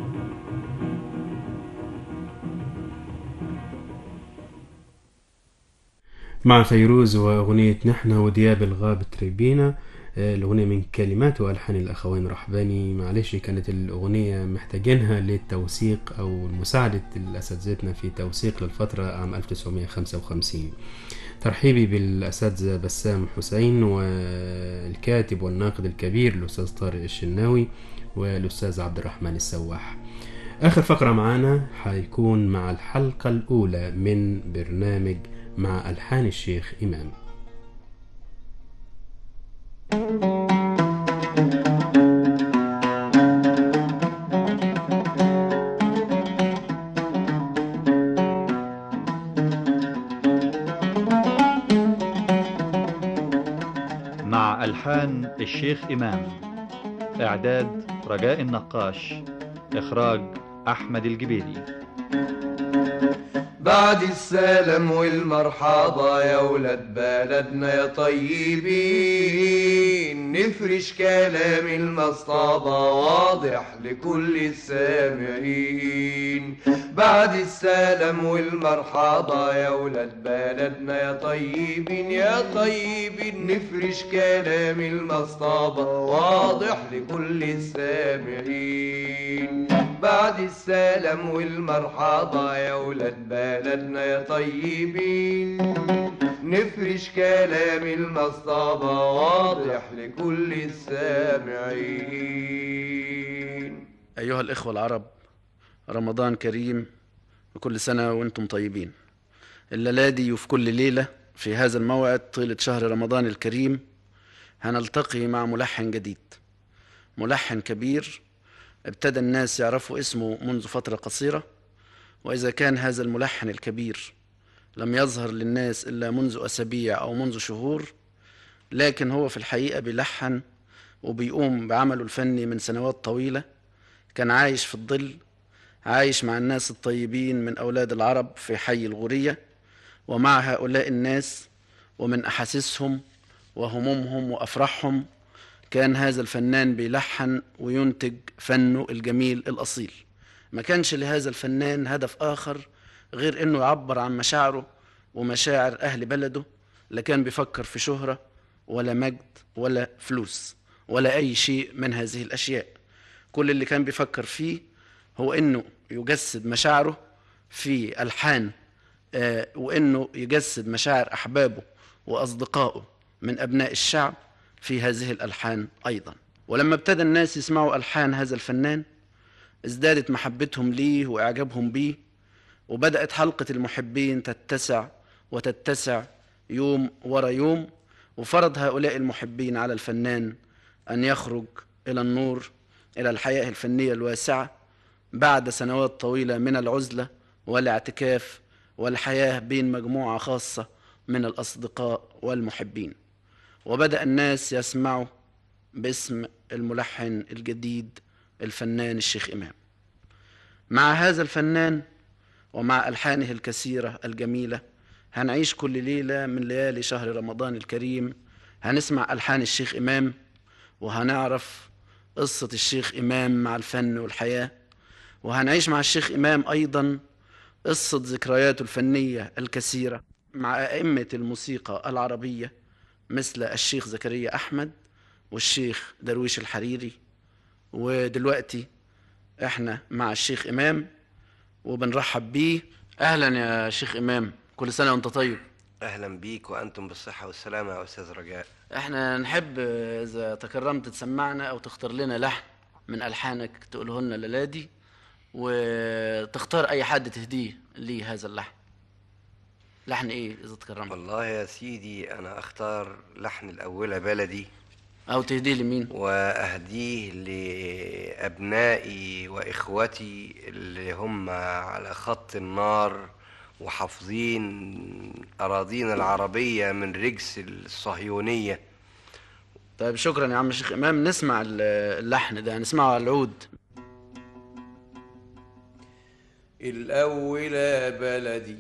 مع فيروز وأغنية نحن ودياب الغاب تربينا آه، الأغنية من كلمات وألحان الأخوين رحباني معلش كانت الأغنية محتاجينها للتوثيق أو مساعدة الأساتذتنا في توثيق للفترة عام 1955 ترحيبي بالأساتذة بسام حسين والكاتب والناقد الكبير الأستاذ طارق الشناوي والأستاذ عبد الرحمن السواح آخر فقرة معانا هيكون مع الحلقة الأولى من برنامج مع ألحان الشيخ إمام مع ألحان الشيخ إمام إعداد رجاء النقاش إخراج أحمد الجبيلي بعد السلام والمرحبا يا ولاد بلدنا يا طيبين نفرش كلام المصطبة واضح لكل السامعين بعد السلام والمرحبا يا ولاد بلدنا يا طيبين يا طيبين نفرش كلام المصطبة واضح لكل السامعين بعد السلام والمرحبا يا ولاد بلدنا يا طيبين نفرش كلام المصطبة واضح لكل السامعين أيها الإخوة العرب رمضان كريم وكل سنة وأنتم طيبين الليلة دي وفي كل ليلة في هذا الموعد طيلة شهر رمضان الكريم هنلتقي مع ملحن جديد ملحن كبير ابتدى الناس يعرفوا اسمه منذ فترة قصيرة وإذا كان هذا الملحن الكبير لم يظهر للناس إلا منذ أسابيع أو منذ شهور لكن هو في الحقيقة بيلحن وبيقوم بعمله الفني من سنوات طويلة كان عايش في الظل عايش مع الناس الطيبين من أولاد العرب في حي الغورية ومع هؤلاء الناس ومن أحاسيسهم وهمومهم وأفراحهم كان هذا الفنان بيلحن وينتج فنه الجميل الأصيل ما كانش لهذا الفنان هدف آخر غير أنه يعبر عن مشاعره ومشاعر أهل بلده لا كان بيفكر في شهرة ولا مجد ولا فلوس ولا أي شيء من هذه الأشياء كل اللي كان بيفكر فيه هو أنه يجسد مشاعره في ألحان آه، وأنه يجسد مشاعر أحبابه وأصدقائه من أبناء الشعب في هذه الألحان أيضا ولما ابتدى الناس يسمعوا ألحان هذا الفنان ازدادت محبتهم ليه وإعجابهم بيه وبدأت حلقة المحبين تتسع وتتسع يوم ورا يوم وفرض هؤلاء المحبين على الفنان أن يخرج إلى النور إلى الحياة الفنية الواسعة بعد سنوات طويلة من العزلة والاعتكاف والحياة بين مجموعة خاصة من الأصدقاء والمحبين وبدأ الناس يسمعوا باسم الملحن الجديد الفنان الشيخ إمام مع هذا الفنان ومع ألحانه الكثيرة الجميلة هنعيش كل ليلة من ليالي شهر رمضان الكريم هنسمع ألحان الشيخ إمام وهنعرف قصة الشيخ إمام مع الفن والحياة وهنعيش مع الشيخ إمام أيضا قصة ذكرياته الفنية الكثيرة مع أئمة الموسيقى العربية مثل الشيخ زكريا أحمد والشيخ درويش الحريري ودلوقتي احنا مع الشيخ إمام وبنرحب بيه أهلا يا شيخ إمام كل سنة وانت طيب اهلا بيك وانتم بالصحه والسلامه يا استاذ رجاء احنا نحب إذا تكرمت تسمعنا أو تختار لنا لحن من ألحانك تقوله لنا الليلة دي وتختار أي حد تهديه ليه هذا اللحن لحن إيه إذا تكرمت والله يا سيدي انا اختار لحن الاولى بلدي أو تهديه لمين واهديه لابنائي واخوتي اللي هم على خط النار وحافظين اراضينا العربيه من رجس الصهيونيه طيب شكرا يا عم الشيخ إمام نسمع ال- اللحن ده نسمعه على العود الأولى بلدي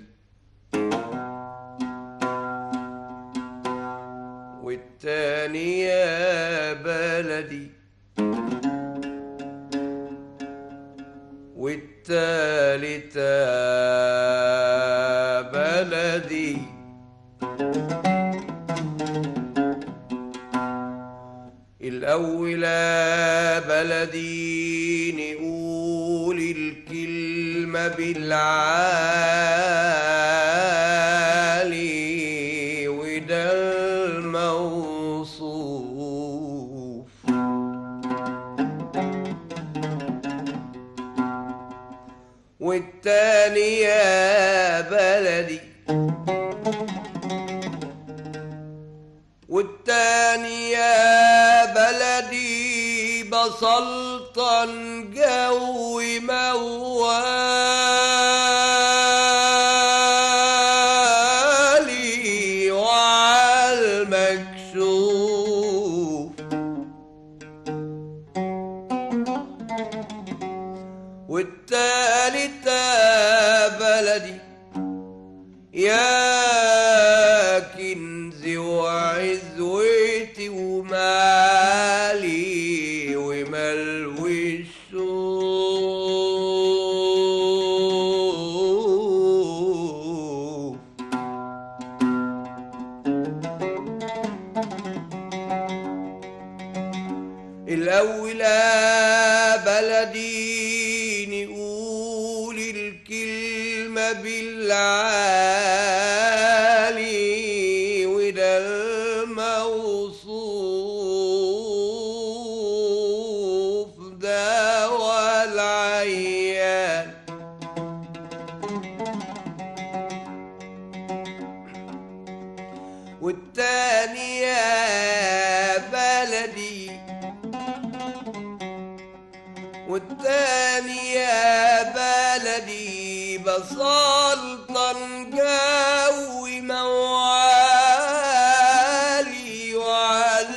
والتانية بلدي والتالتة بلدي الأولى بلدي نقول الكلمة بالعالي وده الموصوف والتانية بلدي والتانية بلدي بسلطن جو موالي وعالمكشوف والتالتة بلدي يا كنزي وعزوتي ومالي وملوي الشوف الأولى بلدي والتاني يا بلدي والتاني يا بلدي بسلطن جوي موالي وعلى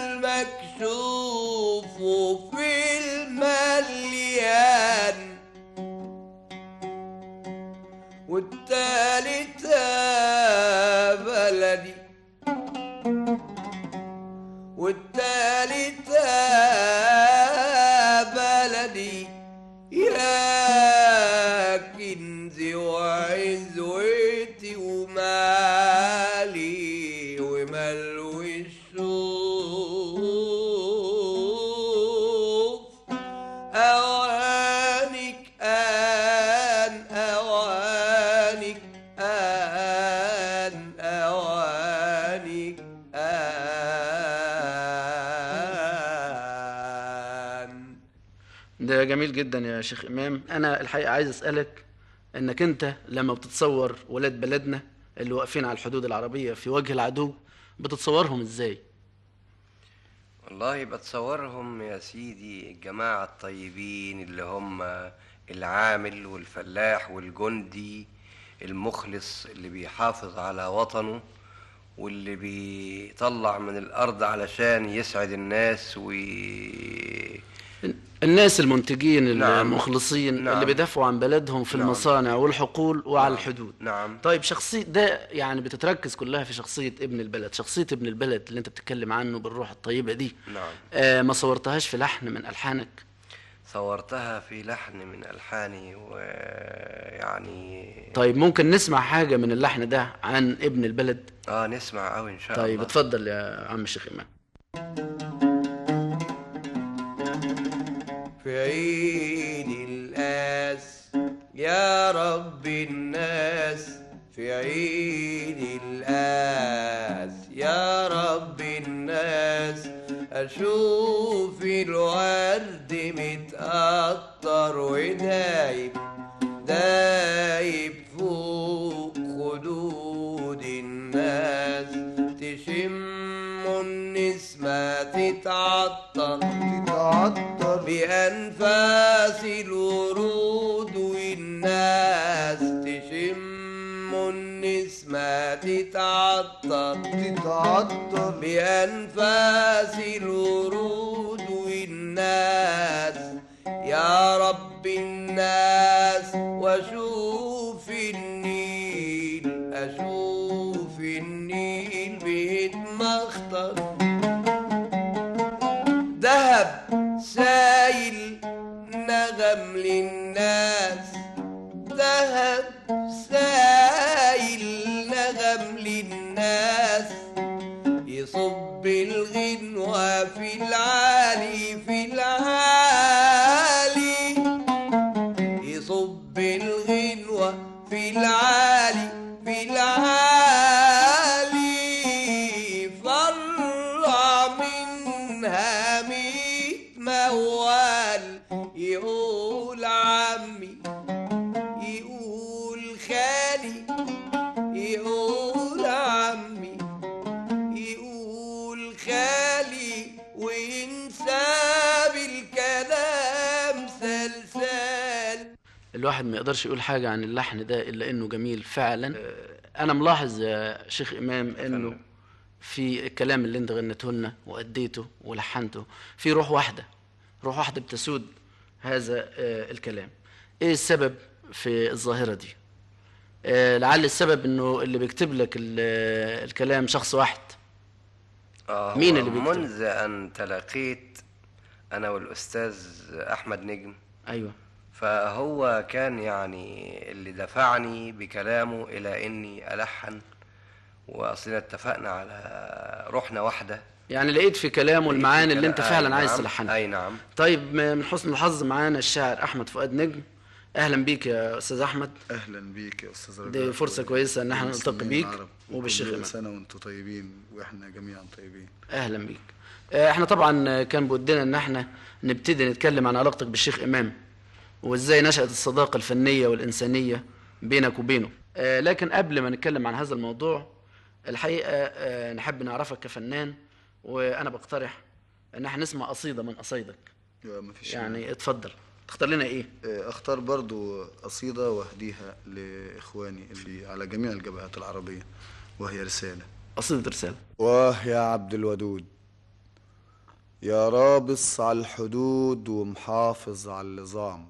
المكشوف وفي المليان والتالت يا بلدي والتالت يا بلدي يا كنزي وعزوتي ومالي وملو الشوف أوانك آن أوانك آن أوانك آن ده جميل جدا يا شيخ إمام أنا الحقيقة عايز أسألك إنك أنت لما بتتصور ولاد بلدنا اللي واقفين على الحدود العربية في وجه العدو بتتصورهم إزاي؟ والله بتصورهم يا سيدي الجماعة الطيبين اللي هم العامل والفلاح والجندي المخلص اللي بيحافظ على وطنه واللي بيطلع من الأرض علشان يسعد الناس وي... الناس المنتجين نعم. المخلصين نعم. اللي بيدافعوا عن بلدهم في نعم. المصانع والحقول وعلى الحدود نعم طيب شخصية ده يعني بتتركز كلها في شخصية ابن البلد شخصية ابن البلد اللي انت بتتكلم عنه بالروح الطيبة دي نعم آه ما صورتهاش في لحن من ألحانك صورتها في لحن من ألحاني ويعني طيب ممكن نسمع حاجة من اللحن ده عن ابن البلد اه نسمع قوي ان شاء طيب الله اتفضل يا عم الشيخ إمام في عيد القاس يا رب الناس في عيد القاس يا رب الناس أشوف الورد متقطر ودايب دايب فوق خدود الناس تشم النسمة تتعطر تتعطر بأنفاس الورود والناس تشم النسمة تتعطر تتعطر بأنفاس الورود والناس يا رب الناس واشوف النيل اشوف النيل بيتمخطر دهب سايل نغم للناس دهب سايل نغم للناس يصب الغنوة في العالي في العالي يصب الغنوة في العالي في العالي فرع منها ميت موال يقول عمي يقول خالي يقول عمي يقول خالي وينسى بالكلام سلسال الواحد ما يقدرش يقول حاجة عن اللحن ده إلا إنه جميل فعلا آه، أنا ملاحظ يا شيخ إمام إنه في الكلام اللي أنت غنيته لنا وأديته ولحنته في روح واحدة روح واحدة بتسود هذا آه، الكلام إيه السبب في الظاهرة دي آه، لعل السبب إنه اللي بيكتب لك ال- الكلام شخص واحد آه مين هو اللي بيكتب؟ منذ أن تلاقيت أنا والأستاذ أحمد نجم أيوه فهو كان يعني اللي دفعني بكلامه إلى إني ألحن وأصلنا اتفقنا على روحنا واحدة يعني لقيت في كلامه المعاني اللي أنت أي فعلا عايز نعم، تلحنها أي نعم طيب من حسن الحظ معانا الشاعر احمد فؤاد نجم اهلا بيك يا استاذ احمد اهلا بيك يا استاذ رجاء دي فرصه كويسه ان احنا نلتقي المسلمين بيك العرب. وبالشيخ وكل امام سنه وانتم طيبين واحنا جميعا طيبين اهلا بيك آه، احنا طبعا كان بودنا ان احنا نبتدي نتكلم عن علاقتك بالشيخ امام وازاي نشأت الصداقه الفنيه والانسانيه بينك وبينه آه، لكن قبل ما نتكلم عن هذا الموضوع الحقيقة آه، نحب نعرفك كفنان وأنا بقترح إن احنا نسمع قصيدة من قصايدك يا ما فيش يعني اتفضل تختار لنا إيه؟ اختار برضو قصيدة واهديها لإخواني اللي على جميع الجبهات العربية وهي رسالة قصيدة رسالة واه يا عبد الودود يا رابص على الحدود ومحافظ على النظام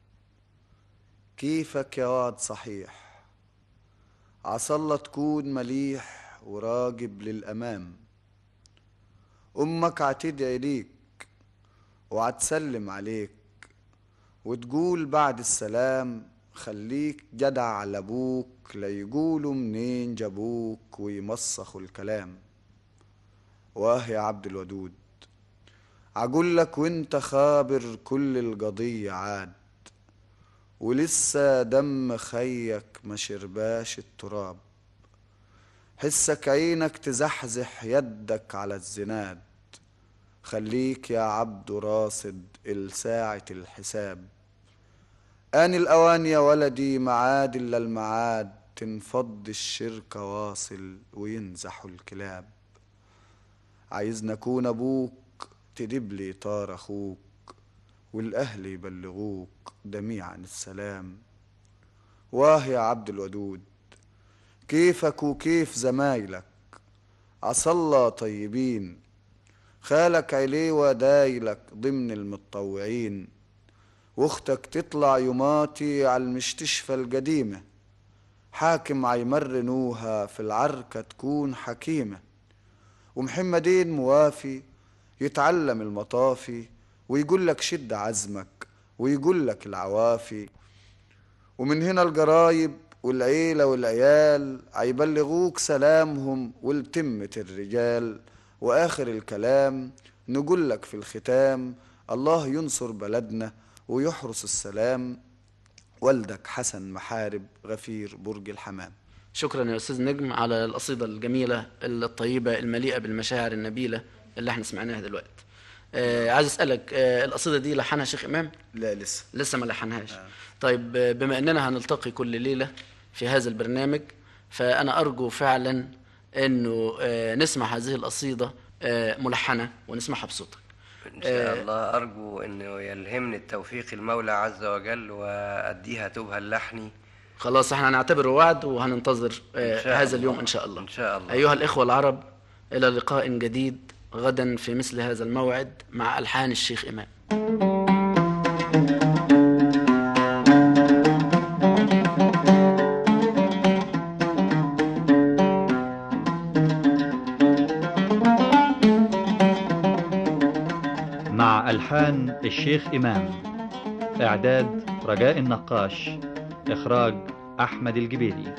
كيفك يا واد صحيح عسالله تكون مليح وراجب للأمام أمك عتدعي ليك وعتسلم عليك وتقول بعد السلام خليك جدع على أبوك ليقولوا منين جابوك ويمسخوا الكلام واه يا عبد الودود عقول لك وانت خابر كل القضية عاد ولسه دم خيك ما شرباش التراب حسك عينك تزحزح يدك على الزناد خليك يا عبد راصد الساعة الحساب آن الأوان يا ولدي معاد إلا المعاد تنفض الشركة واصل وينزحوا الكلاب عايزنا أكون أبوك تدب لي طار أخوك والأهل يبلغوك جميعا السلام واه يا عبد الودود كيفك وكيف زمايلك عصلا طيبين خالك عليه دايلك ضمن المتطوعين واختك تطلع يماطي على المستشفى القديمة حاكم عيمرنوها في العركة تكون حكيمة ومحمدين موافي يتعلم المطافي ويقول لك شد عزمك ويقول لك العوافي ومن هنا الجرايب والعيلة والعيال عيبلغوك سلامهم والتمة الرجال وآخر الكلام نقول لك في الختام الله ينصر بلدنا ويحرس السلام والدك حسن محارب غفير برج الحمام شكرا يا أستاذ نجم على القصيدة الجميلة الطيبة المليئة بالمشاعر النبيلة اللي احنا سمعناها دلوقتي آه عايز أسألك آه القصيدة دي لحنها شيخ إمام؟ لا لسه لسه ما لحنهاش آه. طيب آه، بما أننا هنلتقي كل ليلة في هذا البرنامج فأنا أرجو فعلا أنه آه نسمع هذه القصيدة آه ملحنة ونسمعها بصوتك إن شاء الله أرجو أنه يلهمني التوفيق المولى عز وجل وأديها توبها اللحني خلاص احنا هنعتبره وعد وهننتظر آه إن شاء هذا الله. اليوم إن شاء الله إن شاء الله أيها الإخوة العرب إلى لقاء جديد غدا في مثل هذا الموعد مع ألحان الشيخ إمام مع ألحان الشيخ إمام إعداد رجاء النقاش إخراج أحمد الجبيلي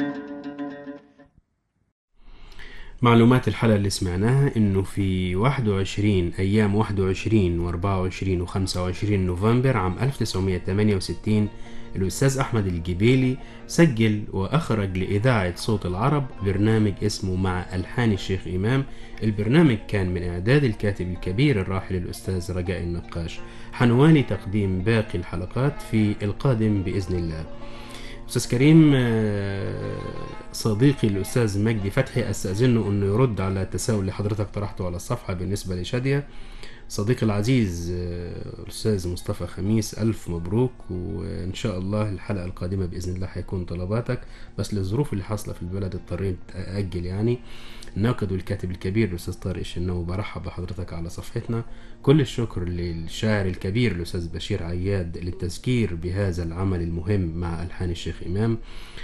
معلومات الحلقة اللي سمعناها انه في 21 ايام 21 و24 و25 نوفمبر عام 1968 الاستاذ احمد الجبيلي سجل واخرج لاذاعة صوت العرب برنامج اسمه مع الحان الشيخ امام البرنامج كان من اعداد الكاتب الكبير الراحل الاستاذ رجاء النقاش حنوالي تقديم باقي الحلقات في القادم باذن الله استاذ كريم آه، صديقي الاستاذ مجدي فتحي استاذنه انه يرد على التساؤل اللي حضرتك طرحته على الصفحه بالنسبه لشاديه صديقي العزيز آه، الاستاذ مصطفى خميس الف مبروك وان شاء الله الحلقه القادمه باذن الله هيكون طلباتك بس للظروف اللي حاصله في البلد اضطريت ااجل يعني الناقد والكاتب الكبير الاستاذ طارق الشناوي برحب بحضرتك على صفحتنا كل الشكر للشاعر الكبير الاستاذ بشير عياد للتذكير بهذا العمل المهم مع الحان الشيخ امام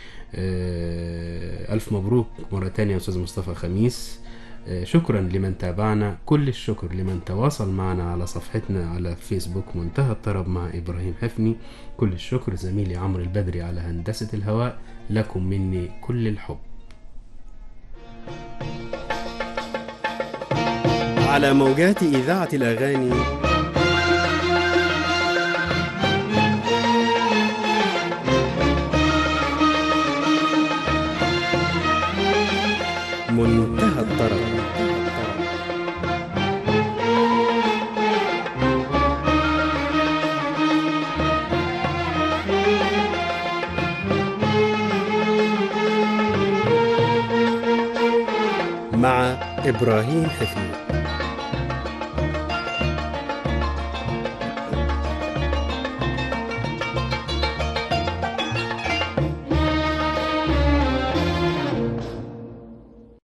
آه، الف مبروك مره تانية يا استاذ مصطفى خميس آه، شكرا لمن تابعنا كل الشكر لمن تواصل معنا على صفحتنا على فيسبوك منتهى الطرب مع ابراهيم حفني كل الشكر زميلي عمرو البدري على هندسه الهواء لكم مني كل الحب على موجات إذاعة الأغاني منتهى الطرب مع إبراهيم حفيظ